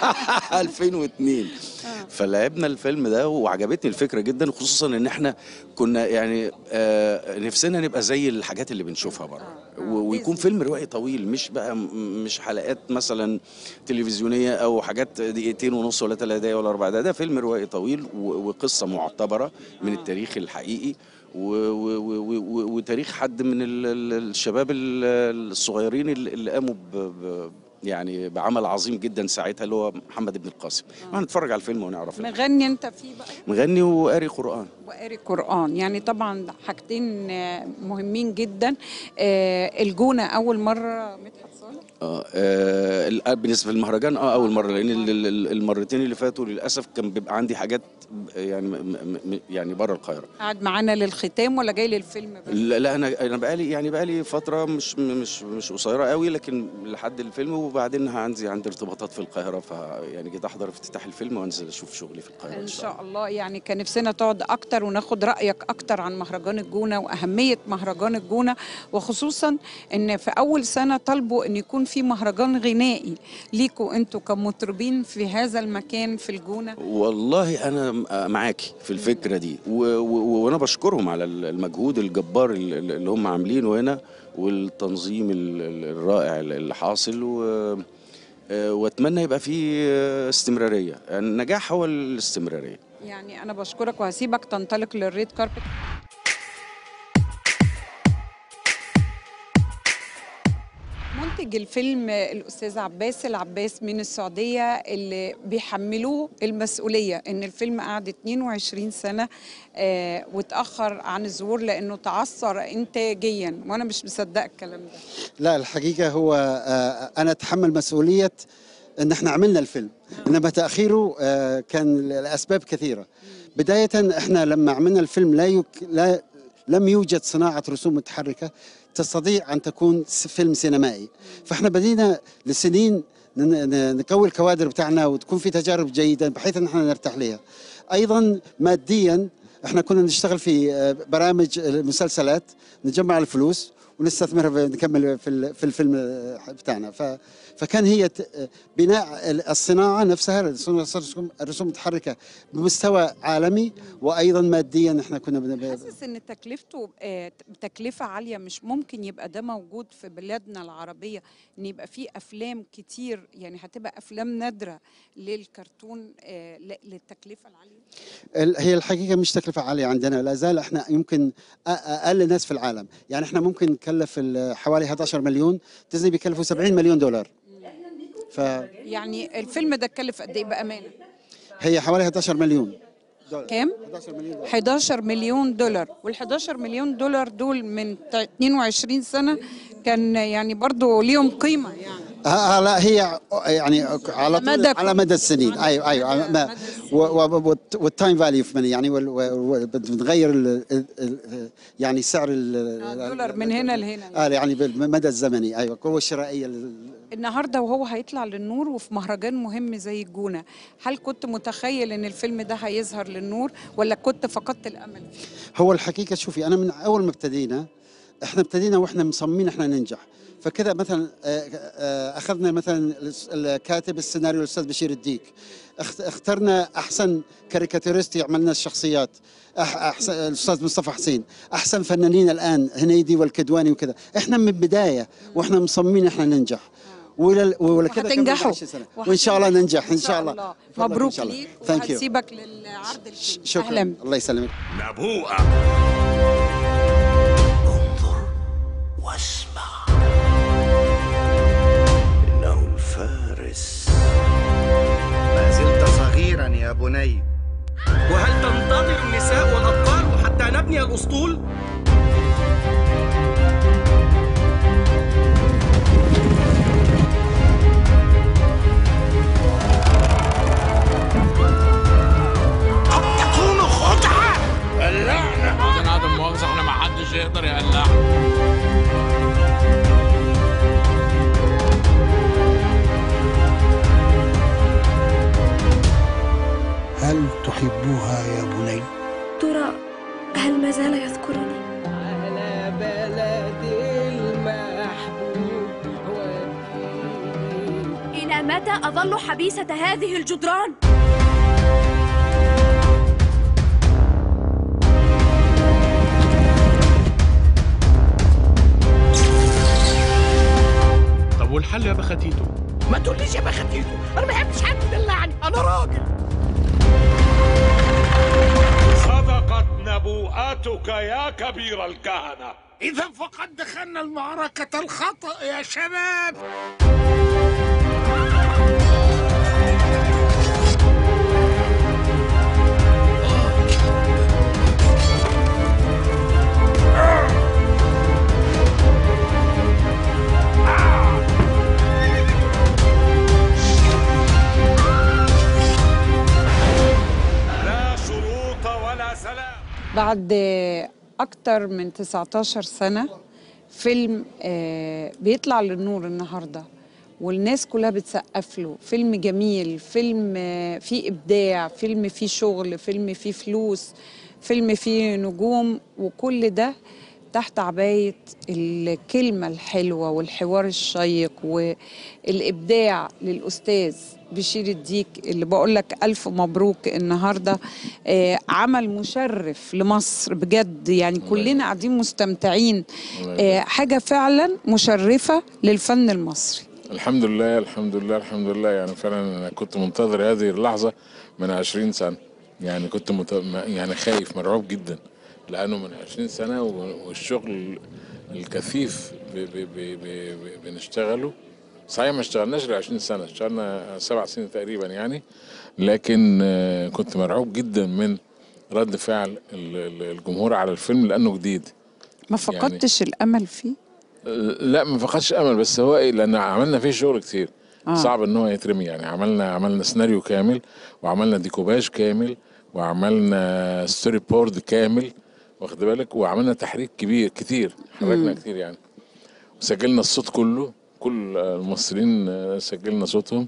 Speaker 16: 2002 فلعبنا الفيلم ده وعجبتني الفكره جدا خصوصا ان احنا كنا يعني آه نفسنا نبقى زي الحاجات اللي بنشوفها بره و- ويكون فيلم روائي طويل مش بقى م- مش حلقات مثلا تلفزيونيه او حاجات دقيقتين ونص ولا ثلاث دقايق ولا اربع دقايق ده فيلم روائي طويل و- وقصه معتبره من التاريخ الحقيقي و- و- و- و- وتاريخ حد من ال- ال- الشباب ال- الصغيرين اللي اللي قاموا ب ب يعني بعمل عظيم جدا ساعتها اللي هو محمد بن القاسم هنتفرج على الفيلم ونعرف
Speaker 1: مغني انت فيه بقى
Speaker 16: مغني وقاري قرآن
Speaker 1: وقاري قرآن يعني طبعا حاجتين آه، مهمين جدا آه، الجونة أول مرة مدحت صالح
Speaker 16: اه آه، ال- بالنسبه للمهرجان اه اول مره لان ال- ال- المرتين اللي فاتوا للاسف كان بيبقى عندي حاجات يعني م- م- م- يعني بره القاهره
Speaker 1: قاعد معانا للختام ولا جاي للفيلم بس؟
Speaker 16: لا لا، انا انا بقالي يعني بقالي فتره مش مش مش قصيره قوي لكن لحد الفيلم وبعدين عندي عندي ارتباطات في القاهره فيعني جيت احضر افتتاح الفيلم وانزل اشوف شغلي في القاهره
Speaker 1: ان شاء الله يعني كان نفسنا تقعد اكتر وناخد رايك اكتر عن مهرجان الجونه واهميه مهرجان الجونه وخصوصا ان في اول سنه طالبوا ان يكون في في مهرجان غنائي ليكوا انتوا كمطربين في هذا المكان في الجونه
Speaker 16: والله انا م- معاكي في الفكره دي و- و- وانا بشكرهم على ال- المجهود الجبار ال- ال- اللي هم عاملينه هنا والتنظيم ال- ال- الرائع اللي حاصل و آه، واتمنى يبقى فيه آه، استمراريه النجاح هو الاستمراريه
Speaker 1: يعني انا بشكرك وهسيبك تنطلق للريد كاربت منتج الفيلم الاستاذ عباس العباس من السعوديه اللي بيحملوه المسؤوليه ان الفيلم قعد 22 سنه آه واتاخر عن الظهور لانه تعثر انتاجيا وانا مش مصدقه الكلام ده
Speaker 17: لا الحقيقة هو آه، أنا أتحمل مسؤولية أن احنا عملنا الفيلم إنما تأخيره آه، كان لأسباب كثيرة بداية احنا لما عملنا الفيلم لا, يك... لا لم يوجد صناعة رسوم متحركة تستطيع أن تكون س- فيلم سينمائي فاحنا بدينا لسنين ن- ن- نقوي الكوادر بتاعنا وتكون في تجارب جيدة بحيث أن احنا نرتاح لها أيضا ماديا احنا كنا نشتغل في آه، برامج المسلسلات نجمع الفلوس ونستثمرها في نكمل في ال- في الفيلم آه، بتاعنا ف فكان هي ت- بناء ال- الصناعه نفسها الرسوم الرسوم المتحركه بمستوى عالمي وايضا ماديا احنا كنا بن- ب-
Speaker 1: حاسس ان تكلفته آه، تكلفه عاليه مش ممكن يبقى ده موجود في بلادنا العربيه ان يبقى في افلام كتير يعني هتبقى افلام نادره للكرتون آه، ل- للتكلفه العاليه
Speaker 17: ال- هي الحقيقه مش تكلفه عاليه عندنا لا زال احنا يمكن أ- اقل ناس في العالم يعني احنا ممكن نكلف ال- حوالي 11 مليون ديزني بيكلفوا 70 مليون دولار فهي
Speaker 1: يعني الفيلم ده اتكلف قد ايه بامانه
Speaker 17: حوالي 11 مليون
Speaker 1: كام 11 مليون دولار وال 11 مليون دولار دول من تا- 22 سنه كان يعني برضو ليهم قيمه يعني
Speaker 17: آه آه، لا هي يعني على طول
Speaker 1: مدى
Speaker 17: على مدى السنين ايوه ايوه على ما- و- و- والتايم فاليو في يعني وال- و- و- بتغير ال- ال- ال- يعني سعر ال-
Speaker 1: دولار من هنا لهنا
Speaker 17: اه يعني بالمدى الزمني ايوه القوه الشرائيه لل-
Speaker 1: النهارده وهو هيطلع للنور وفي مهرجان مهم زي الجونه هل كنت متخيل ان الفيلم ده هيظهر للنور ولا كنت فقدت الامل
Speaker 17: هو الحقيقه شوفي انا من اول ما ابتدينا احنا ابتدينا واحنا مصممين احنا ننجح فكذا مثلا آه، آه، اخذنا مثلا الس- الكاتب السيناريو الاستاذ بشير الديك اخت- اخترنا احسن كاريكاتوريست يعمل لنا الشخصيات أح- احسن الاستاذ مصطفى حسين احسن فنانين الان هنيدي والكدواني وكذا احنا من البدايه واحنا مصممين احنا ننجح ولل- ولكذا كملنا
Speaker 1: وهتنجحوا.
Speaker 17: 10 سنة. وان شاء الله ننجح ان شاء الله
Speaker 1: الله.
Speaker 17: بفضلك إن
Speaker 1: مبروك
Speaker 17: شاء الله.
Speaker 1: ليك
Speaker 17: Thank you.
Speaker 1: وهسيبك للعرض الفيلم
Speaker 17: شكرا
Speaker 1: اهلا
Speaker 17: الله يسلمك
Speaker 19: نبوءة واسمع إنه الفارس
Speaker 20: ما زلت صغيرا يا بني
Speaker 21: وهل تنتظر النساء والأطفال حتى نبني الأسطول؟
Speaker 18: قد تكون خدعة
Speaker 22: اللعنة عشان عدم مؤاخذة احنا ما حدش يقدر يقلعنا
Speaker 18: هل تحبها يا بني
Speaker 23: ترى هل ما زال يذكرني
Speaker 24: على بلدي المحبوب وديني
Speaker 23: إلى متى أظل حبيسة هذه الجدران؟
Speaker 21: طب والحل يا بختيتو؟
Speaker 18: ما تقوليش يا بختيتو انا ما بحبش حد يدلعني انا راجل
Speaker 19: صدقت نبوءتك يا كبير الكهنة
Speaker 18: اذا فقد دخلنا المعركة الخطأ يا شباب
Speaker 19: لا شروط ولا سلام
Speaker 1: بعد أكتر من 19 سنة فيلم آه، بيطلع للنور النهاردة والناس كلها بتسقف له فيلم جميل فيلم آه، فيه إبداع فيلم فيه شغل فيلم فيه فلوس فيلم فيه نجوم وكل ده تحت عباية الكلمة الحلوة والحوار الشيق والإبداع للأستاذ بشير الديك اللي بقول لك ألف مبروك النهاردة آه، عمل مشرف لمصر بجد يعني كلنا قاعدين مستمتعين آه، حاجة فعلا مشرفة للفن المصري
Speaker 22: الحمد لله الحمد لله الحمد لله يعني فعلا انا كنت منتظر هذه اللحظه من 20 سنه يعني كنت مت... يعني خايف مرعوب جدا لانه من 20 سنه و- والشغل الكثيف ب... ب... ب... ب... ب... بنشتغله صحيح ما اشتغلناش غير 20 سنه اشتغلنا سبع سنين تقريبا يعني لكن آه، كنت مرعوب جدا من رد فعل ال- ال- الجمهور على الفيلم لانه جديد
Speaker 1: ما فقدتش الأمل فيه
Speaker 22: لا ما فقدش امل بس هو ايه لان عملنا فيه شغل كتير
Speaker 1: آه.
Speaker 22: آه. صعب ان هو يترمي يعني عملنا عملنا سيناريو كامل وعملنا ديكوباج كامل وعملنا ستوري بورد كامل واخد بالك وعملنا تحريك كبير كتير حركنا
Speaker 1: مم.
Speaker 22: كتير يعني وسجلنا الصوت كله كل الممثلين آه، سجلنا صوتهم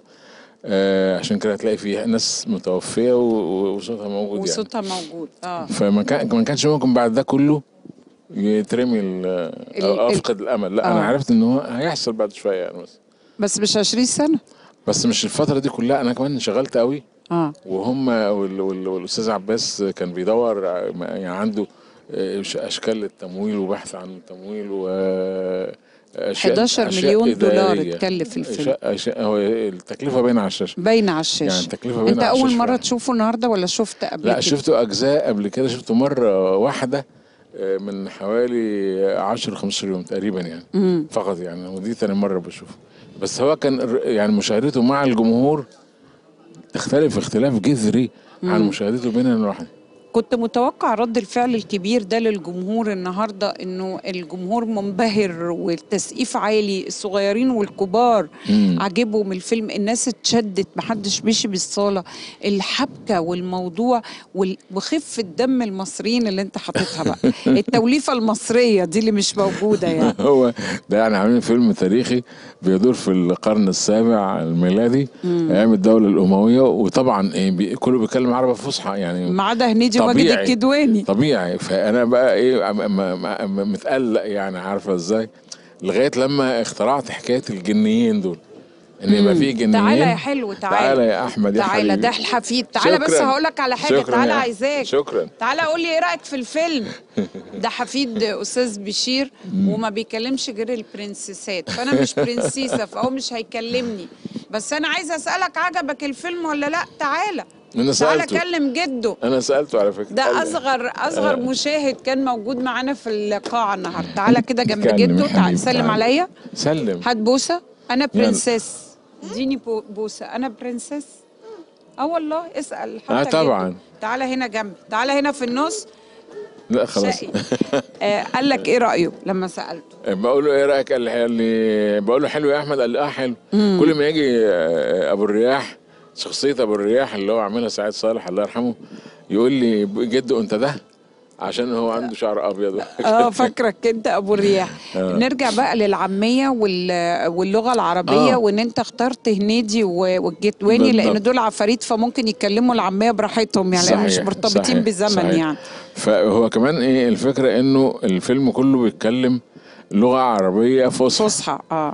Speaker 22: آه عشان كده هتلاقي فيه ناس متوفيه و- و- وصوتها موجود يعني
Speaker 1: وصوتها موجود اه
Speaker 22: فما كان ما كانش ممكن بعد ده كله يترمي ال- او
Speaker 1: ال-
Speaker 22: افقد الامل لا انا
Speaker 1: آه.
Speaker 22: عرفت ان هو هيحصل بعد شويه يعني بس
Speaker 1: بس مش 20 سنة
Speaker 22: بس مش الفتره دي كلها انا كمان انشغلت قوي
Speaker 1: اه
Speaker 22: وهم وال- وال- والاستاذ عباس كان بيدور ع- يعني عنده آه، ش- اشكال للتمويل وبحث عن التمويل و أشياء-
Speaker 1: 11
Speaker 22: أشياء
Speaker 1: مليون دولار
Speaker 22: إدارية.
Speaker 1: اتكلف الفيلم.
Speaker 22: أشياء- أشياء هو التكلفه باينه على الشاشه
Speaker 1: باينة على الشاشة
Speaker 22: يعني التكلفه باينه
Speaker 1: انت
Speaker 22: على
Speaker 1: أول
Speaker 22: الشاشة
Speaker 1: مرة
Speaker 22: فعلاً.
Speaker 1: تشوفه النهاردة ولا شفت قبل
Speaker 22: لا
Speaker 1: كده؟
Speaker 22: شفته اجزاء قبل كده شفته مره واحده آه، من حوالي 10 15 يوم تقريبا يعني
Speaker 1: مم.
Speaker 22: فقط يعني ودي تاني مره بشوفه بس هو كان الر- يعني مشاهدته مع الجمهور تختلف اختلاف جذري عن
Speaker 1: مم.
Speaker 22: مشاهدته بيننا لوحدي
Speaker 1: كنت متوقع رد الفعل الكبير ده للجمهور النهارده انه الجمهور منبهر والتسقيف عالي الصغيرين والكبار
Speaker 22: مم.
Speaker 1: عجبهم الفيلم الناس اتشدت محدش مشي بالصاله الحبكه والموضوع وال- وخفه دم المصريين اللي انت حاططها بقى التوليفه المصريه دي اللي مش موجوده يعني
Speaker 22: هو ده يعني عاملين فيلم تاريخي بيدور في القرن السابع الميلادي
Speaker 1: مم.
Speaker 22: ايام الدوله الامويه وطبعا إيه بي كله بيتكلم عربي فصحى يعني
Speaker 1: ما عدا هنيدي وماجد
Speaker 22: طبيعي.
Speaker 1: الكدواني
Speaker 22: طبيعي فانا بقى ايه م- م- م- متقلق يعني عارفه ازاي لغايه لما اخترعت حكايه الجنيين دول ان يبقى
Speaker 1: مم.
Speaker 22: في جنيين
Speaker 1: تعالى يا حلو تعالى
Speaker 22: تعالى يا احمد يا
Speaker 1: تعالى
Speaker 22: حبيبي
Speaker 1: ده الحفيد تعالى بس
Speaker 22: شكراً.
Speaker 1: هقول لك على حاجه
Speaker 22: شكراً
Speaker 1: تعالى
Speaker 22: يا-
Speaker 1: عايزاك
Speaker 22: شكرا
Speaker 1: تعالى قول لي ايه رايك في الفيلم ده حفيد استاذ بشير وما بيكلمش غير البرنسيسات فانا مش برنسيسه فهو مش هيكلمني بس انا عايزه اسالك عجبك الفيلم ولا لا تعالى
Speaker 22: انا
Speaker 1: تعالى
Speaker 22: سالته
Speaker 1: كلم جده
Speaker 22: انا سالته على فكره قال
Speaker 1: ده
Speaker 22: لي-
Speaker 1: اصغر اصغر
Speaker 22: آه.
Speaker 1: مشاهد كان موجود معانا في القاعه النهارده تعالى كده جنب
Speaker 22: اتكلم
Speaker 1: جده
Speaker 22: يا
Speaker 1: تعالى
Speaker 22: حبيبي،
Speaker 1: سلم
Speaker 22: تعالى.
Speaker 1: عليا
Speaker 22: سلم
Speaker 1: هات بوسه انا
Speaker 22: يلا.
Speaker 1: برنسيس اديني بو- بوسه انا برنسيس اه والله اسال حتى
Speaker 22: آه
Speaker 1: جده.
Speaker 22: طبعاً.
Speaker 1: تعالى هنا جنبي تعالى هنا في النص
Speaker 22: لا خلاص
Speaker 1: شقي. آه قال لك ايه رايه لما سالته
Speaker 22: بقول له ايه رايك قال لي قال لي بقول له حلو يا احمد قال لي اه حلو
Speaker 1: مم.
Speaker 22: كل ما يجي آه، ابو الرياح شخصيه ابو الرياح اللي هو عاملها سعيد صالح الله يرحمه يقول لي جدو انت ده عشان هو عنده شعر ابيض
Speaker 1: اه فاكرك انت ابو الرياح
Speaker 22: آه.
Speaker 1: نرجع بقى للعاميه وال- واللغه العربيه
Speaker 22: آه.
Speaker 1: وان انت اخترت هنيدي و- والجتواني لان
Speaker 22: بالضبط.
Speaker 1: دول عفاريت فممكن يتكلموا العاميه براحتهم يعني لأن مش
Speaker 22: صحيح،
Speaker 1: مرتبطين
Speaker 22: صحيح،
Speaker 1: بزمن
Speaker 22: صحيح.
Speaker 1: يعني
Speaker 22: فهو كمان ايه الفكره انه الفيلم كله بيتكلم لغه عربيه فصحى
Speaker 1: فصحى اه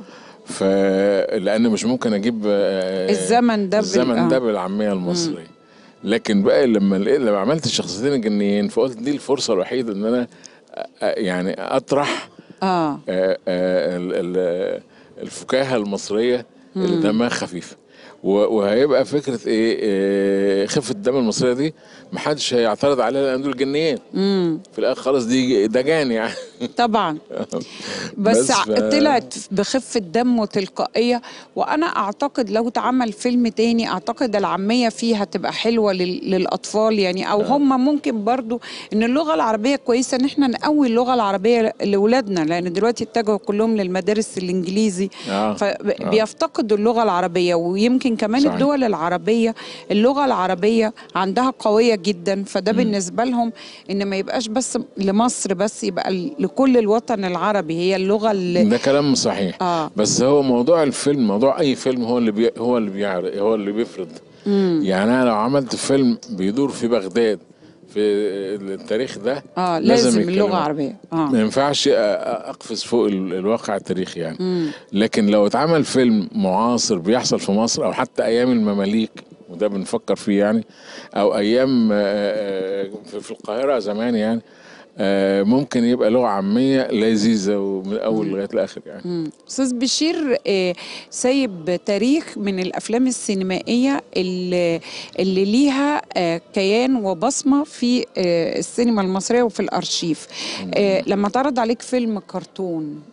Speaker 22: فلان مش ممكن اجيب آه،
Speaker 1: الزمن ده بال-
Speaker 22: الزمن
Speaker 1: آه.
Speaker 22: ده بالعاميه المصريه لكن بقى لما لقيت لما عملت الشخصيتين الجنيين فقلت دي الفرصه الوحيده ان انا آه، آه، يعني اطرح
Speaker 1: اه
Speaker 22: آه، آه، ال- ال- الفكاهه المصريه اللي
Speaker 1: مم.
Speaker 22: دمها خفيف و- وهيبقى فكره ايه آه، خفه الدم المصريه دي محدش هيعترض عليها لان دول جنيين
Speaker 1: امم
Speaker 22: في الاخر خلاص دي ده جان يعني
Speaker 1: طبعا بس,
Speaker 22: بس ف-
Speaker 1: طلعت بخفة دم وتلقائية وأنا أعتقد لو اتعمل فيلم تاني أعتقد العامية فيه هتبقى حلوة لل- للأطفال يعني أو هم ممكن برضو إن اللغة العربية كويسة إن إحنا نقوي اللغة العربية لأولادنا لأن دلوقتي اتجهوا كلهم للمدارس الإنجليزي
Speaker 22: آه.
Speaker 1: فبيفتقدوا اللغة العربية ويمكن كمان
Speaker 22: صحيح.
Speaker 1: الدول العربية اللغة العربية عندها قوية جدا فده
Speaker 22: مم.
Speaker 1: بالنسبة لهم إن ما يبقاش بس لمصر بس يبقى ل- لكل الوطن العربي هي اللغة اللي
Speaker 22: ده كلام صحيح
Speaker 1: آه.
Speaker 22: بس هو موضوع الفيلم موضوع اي فيلم هو اللي بي هو اللي بيعرض هو اللي بيفرض
Speaker 1: مم.
Speaker 22: يعني انا لو عملت فيلم بيدور في بغداد في التاريخ ده
Speaker 1: اه لازم اللغه
Speaker 22: يتكلموا.
Speaker 1: العربيه اه
Speaker 22: ما ينفعش أ- أ- اقفز فوق ال- الواقع التاريخي يعني
Speaker 1: مم.
Speaker 22: لكن لو اتعمل فيلم معاصر بيحصل في مصر او حتى ايام المماليك وده بنفكر فيه يعني او ايام آه، آه، في في القاهره زمان يعني آه، ممكن يبقى لغه عاميه لذيذه ومن الاول لغايه الاخر يعني
Speaker 1: مم. استاذ بشير آه، سايب تاريخ من الافلام السينمائيه اللي, اللي ليها آه، كيان وبصمه في آه، السينما المصريه وفي الارشيف آه، لما تعرض عليك فيلم كرتون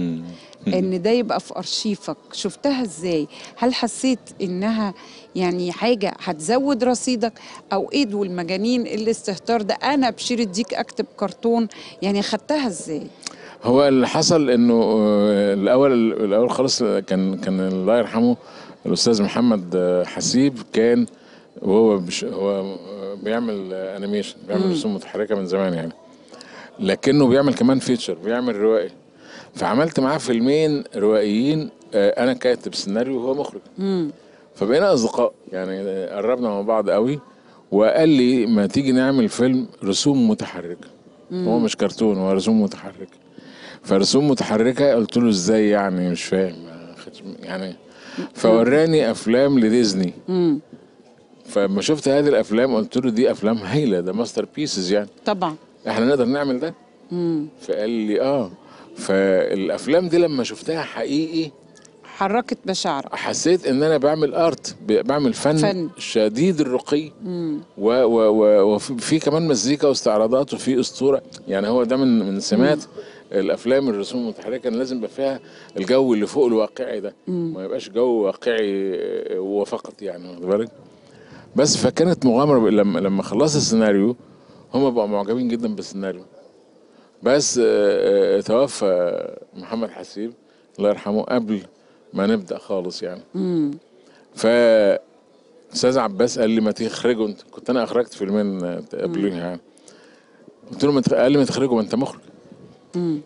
Speaker 1: ان ده يبقى في ارشيفك شفتها ازاي هل حسيت انها يعني حاجه هتزود رصيدك او ايه دول المجانين الاستهتار ده انا بشير اديك اكتب كرتون يعني خدتها ازاي
Speaker 22: هو اللي حصل انه آه، الاول الاول خالص كان كان الله يرحمه الاستاذ محمد آه، حسيب كان وهو بش هو آه، بيعمل آه، انيميشن بيعمل
Speaker 3: مم.
Speaker 22: رسوم متحركه من زمان يعني لكنه بيعمل كمان فيتشر بيعمل روائي فعملت معاه فيلمين روائيين آه، انا كاتب سيناريو وهو مخرج
Speaker 1: مم.
Speaker 22: فبقينا اصدقاء يعني قربنا مع بعض قوي وقال لي ما تيجي نعمل فيلم رسوم متحركه
Speaker 3: مم.
Speaker 22: هو مش كرتون هو رسوم متحركه فرسوم متحركه قلت له ازاي يعني مش فاهم ما خدش- يعني فوراني افلام لديزني
Speaker 1: مم.
Speaker 22: فلما شفت هذه الافلام قلت له دي افلام هايله ده ماستر بيسز يعني
Speaker 1: طبعا
Speaker 22: احنا نقدر نعمل ده
Speaker 1: مم.
Speaker 22: فقال لي اه فالافلام دي لما شفتها حقيقي
Speaker 1: حركت مشاعرك
Speaker 22: حسيت ان انا بعمل ارت ب- بعمل فن,
Speaker 1: فن.
Speaker 22: فن. شديد الرقي
Speaker 1: مم.
Speaker 22: و و و وفي في كمان مزيكا واستعراضات وفي اسطوره يعني هو ده من من سمات الافلام الرسوم المتحركه ان لازم يبقى فيها الجو اللي فوق الواقعي ده
Speaker 1: مم.
Speaker 22: ما يبقاش جو واقعي آه، وفقط يعني واخد بالك بس فكانت مغامره ب- لما لما خلصت السيناريو هم بقوا معجبين جدا بالسيناريو بس آه، آه، توفى محمد حسيب الله يرحمه قبل ما نبدا خالص يعني
Speaker 1: مم.
Speaker 22: ف استاذ عباس قال لي ما تخرجوا انت كنت انا اخرجت فيلمين آه، قبليه يعني قلت له ما تخ- قال لي ما تخرجوا ما انت مخرج
Speaker 1: مم.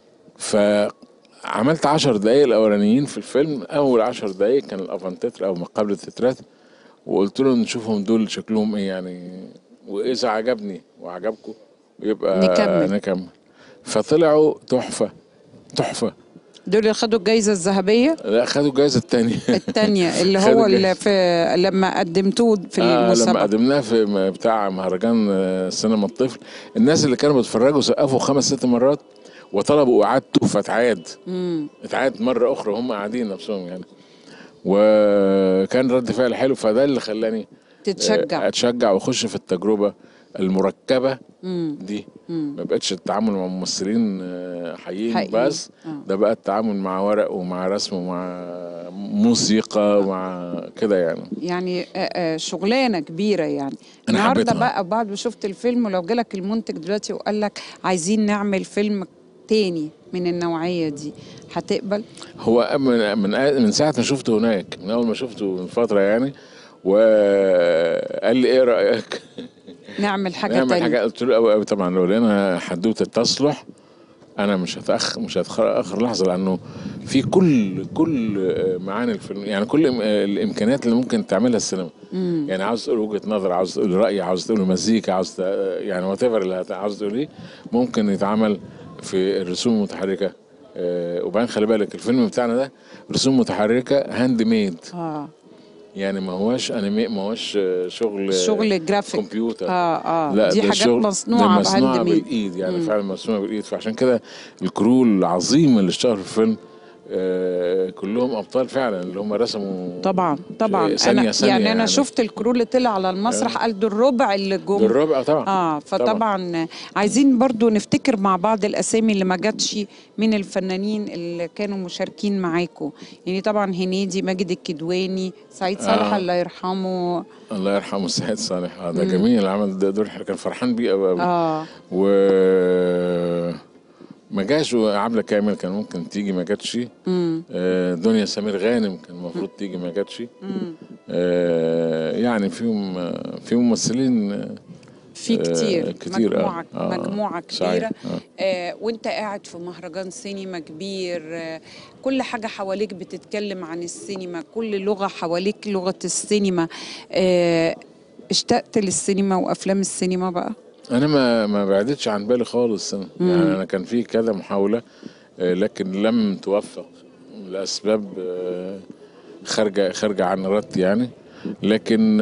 Speaker 22: فعملت عشر دقايق الاولانيين في الفيلم اول عشر دقايق كان الافانتتر او ما قبل التترات وقلت له نشوفهم دول شكلهم ايه يعني واذا عجبني وعجبكم يبقى
Speaker 1: نكمل.
Speaker 22: نكمل فطلعوا تحفه تحفه
Speaker 1: دول اللي خدوا الجائزه الذهبيه
Speaker 22: لا خدوا الجائزه الثانيه
Speaker 1: الثانيه اللي
Speaker 22: خدوا
Speaker 1: هو
Speaker 22: الجايزة.
Speaker 1: اللي في لما قدمتوه في
Speaker 22: آه لما
Speaker 1: المسابقه
Speaker 22: قدمناه في م- بتاع مهرجان آه، سينما الطفل الناس اللي كانوا بيتفرجوا سقفوا خمس ست مرات وطلبوا اعادته فاتعاد
Speaker 1: مم.
Speaker 22: اتعاد مره اخرى هم قاعدين نفسهم يعني وكان رد فعل حلو فده اللي خلاني
Speaker 1: تتشجع.
Speaker 22: آه، اتشجع واخش في التجربه المركبه
Speaker 1: مم.
Speaker 22: دي
Speaker 1: مم.
Speaker 22: ما بقتش التعامل مع ممثلين آه، حقيقيين
Speaker 1: حقيقيين.
Speaker 22: بس
Speaker 1: آه.
Speaker 22: ده بقى التعامل مع ورق ومع رسم ومع موسيقى ومع كده يعني
Speaker 1: يعني آه، آه، شغلانه كبيره يعني
Speaker 22: أنا
Speaker 1: النهارده
Speaker 22: حبيتها.
Speaker 1: بقى بعد ما شفت الفيلم ولو جالك المنتج دلوقتي وقال لك عايزين نعمل فيلم تاني من النوعيه دي هتقبل
Speaker 22: هو من من من ساعه ما شفته هناك من اول ما شفته من فتره يعني وقال لي ايه رايك
Speaker 1: نعمل حاجه
Speaker 22: نعمل
Speaker 1: تانية
Speaker 22: حاجه قلت له قوي قوي طبعا لو لقينا حدوته تصلح انا مش هتاخر مش هتاخر اخر لحظه لانه في كل كل معاني الفيلم يعني كل الإم- الامكانيات اللي ممكن تعملها السينما
Speaker 1: مم.
Speaker 22: يعني عاوز تقول وجهه نظر عاوز تقول راي عاوز تقول مزيكا عاوز ت- يعني وات ايفر اللي هت- عاوز تقول ايه ممكن يتعمل في الرسوم المتحركه آه، وبعدين خلي بالك الفيلم بتاعنا ده رسوم متحركه هاند ميد
Speaker 1: اه
Speaker 22: يعني ما هوش انمي ما هوش آه، شغل
Speaker 1: شغل جرافيك
Speaker 22: كمبيوتر
Speaker 1: اه اه
Speaker 22: لا
Speaker 1: دي
Speaker 22: ده
Speaker 1: حاجات
Speaker 22: شغل-
Speaker 1: مصنوعه
Speaker 22: ده مصنوعه
Speaker 1: بهاند ميد.
Speaker 22: بالايد يعني
Speaker 1: مم.
Speaker 22: فعلا مصنوعه بالايد فعشان كده الكرو العظيم اللي اشتغلوا في الفيلم آه كلهم ابطال فعلا اللي هم رسموا
Speaker 1: طبعا طبعا
Speaker 22: ثانية
Speaker 1: انا
Speaker 22: ثانية
Speaker 1: يعني انا
Speaker 22: يعني.
Speaker 1: شفت الكرو اللي طلع على المسرح قال دول الربع اللي جم
Speaker 22: دول الربع طبعا.
Speaker 1: اه فطبعا عايزين برضو نفتكر مع بعض الاسامي اللي ما جاتش من الفنانين اللي كانوا مشاركين معاكم يعني طبعا هنيدي ماجد الكدواني سعيد صالح
Speaker 22: آه.
Speaker 1: الله يرحمه
Speaker 22: الله يرحمه سعيد صالح آه ده
Speaker 1: مم.
Speaker 22: جميل عمل ده دور كان فرحان بيه قوي قوي
Speaker 1: اه
Speaker 22: و ما جاش عبلة كامل كان ممكن تيجي ما جاتش
Speaker 1: مم.
Speaker 22: آه، دنيا سمير غانم كان المفروض تيجي ما جاتش
Speaker 1: مم.
Speaker 22: آه، يعني فيهم آه، في ممثلين آه،
Speaker 1: في كتير,
Speaker 22: آه، كتير
Speaker 1: مجموعة,
Speaker 22: آه. آه،
Speaker 1: مجموعة
Speaker 22: صحيح.
Speaker 1: كبيرة
Speaker 22: آه.
Speaker 1: آه وانت قاعد في مهرجان سينما كبير آه كل حاجة حواليك بتتكلم عن السينما كل لغة حواليك لغة السينما آه اشتقت للسينما وافلام السينما بقى
Speaker 22: انا ما ما بعدتش عن بالي خالص انا
Speaker 1: مم.
Speaker 22: يعني انا كان في كذا محاوله آه، لكن لم توفق لاسباب آه، خارجه خارجه عن ارادتي يعني لكن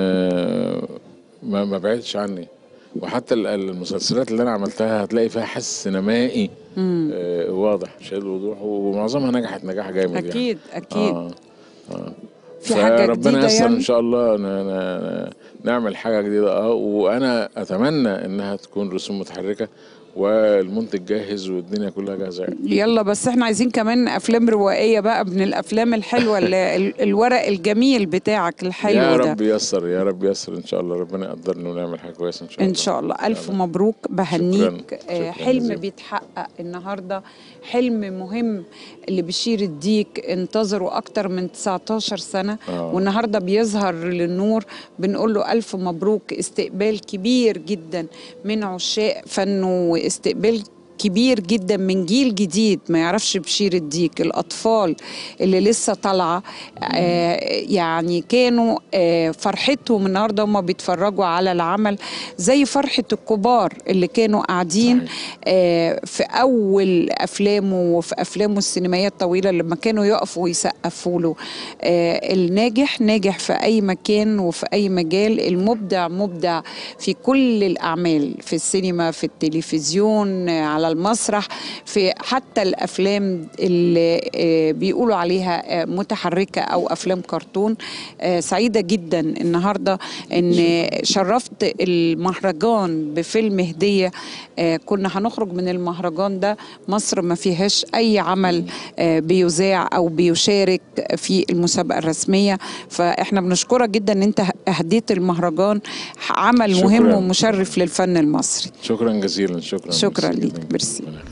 Speaker 22: آه، ما ما بعدتش عني وحتى ال- المسلسلات اللي انا عملتها هتلاقي فيها حس سينمائي
Speaker 1: مم.
Speaker 22: آه، واضح شديد الوضوح ومعظمها نجحت نجاح جامد يعني
Speaker 1: اكيد اكيد
Speaker 22: آه. آه.
Speaker 1: في حاجة
Speaker 22: فربنا
Speaker 1: جديدة
Speaker 22: ييسر
Speaker 1: يعني؟
Speaker 22: ان شاء الله ن- ن- ن- نعمل حاجه جديده اه وانا اتمنى انها تكون رسوم متحركه والمنتج جاهز والدنيا كلها جاهزه يعني.
Speaker 1: يلا بس احنا عايزين كمان افلام روائيه بقى من الافلام الحلوه اللي ال- الورق الجميل بتاعك الحلو
Speaker 22: يا
Speaker 1: ده
Speaker 22: رب ييسر يا رب ييسر ان شاء الله ربنا يقدرنا ونعمل حاجه كويسه ان شاء الله
Speaker 1: ان شاء الله الف مبروك بهنيك
Speaker 22: شكراً.
Speaker 1: آه،
Speaker 22: شكراً
Speaker 1: حلم
Speaker 22: جزيلاً.
Speaker 1: بيتحقق النهارده حلم مهم اللي بشير الديك انتظروا اكتر من 19 سنه
Speaker 22: آه.
Speaker 1: والنهارده بيظهر للنور بنقول له الف مبروك استقبال كبير جدا من عشاق فنه واستقبال كبير جدا من جيل جديد ما يعرفش بشير الديك الأطفال اللي لسه طالعة آه يعني كانوا آه فرحتهم النهاردة هم بيتفرجوا على العمل زي فرحة الكبار اللي كانوا قاعدين آه في أول أفلامه وفي أفلامه السينمائية الطويلة لما كانوا يقفوا ويسقفوا له آه الناجح ناجح في أي مكان وفي أي مجال المبدع مبدع في كل الأعمال في السينما في التلفزيون آه، على المسرح في حتى الأفلام اللي آه، بيقولوا عليها آه، متحركة أو أفلام كرتون آه، سعيدة جدا النهاردة أن شرفت المهرجان بفيلم هدية آه، كنا هنخرج من المهرجان ده مصر ما فيهاش أي عمل آه، بيذاع أو بيشارك في المسابقة الرسمية فإحنا بنشكرك جدا أن أنت أهديت المهرجان عمل مهم
Speaker 22: شكراً.
Speaker 1: ومشرف للفن المصري
Speaker 22: شكرا جزيلا شكرا
Speaker 1: شكرا
Speaker 22: ميرسي
Speaker 1: ليك
Speaker 22: جداً.
Speaker 1: ميرسي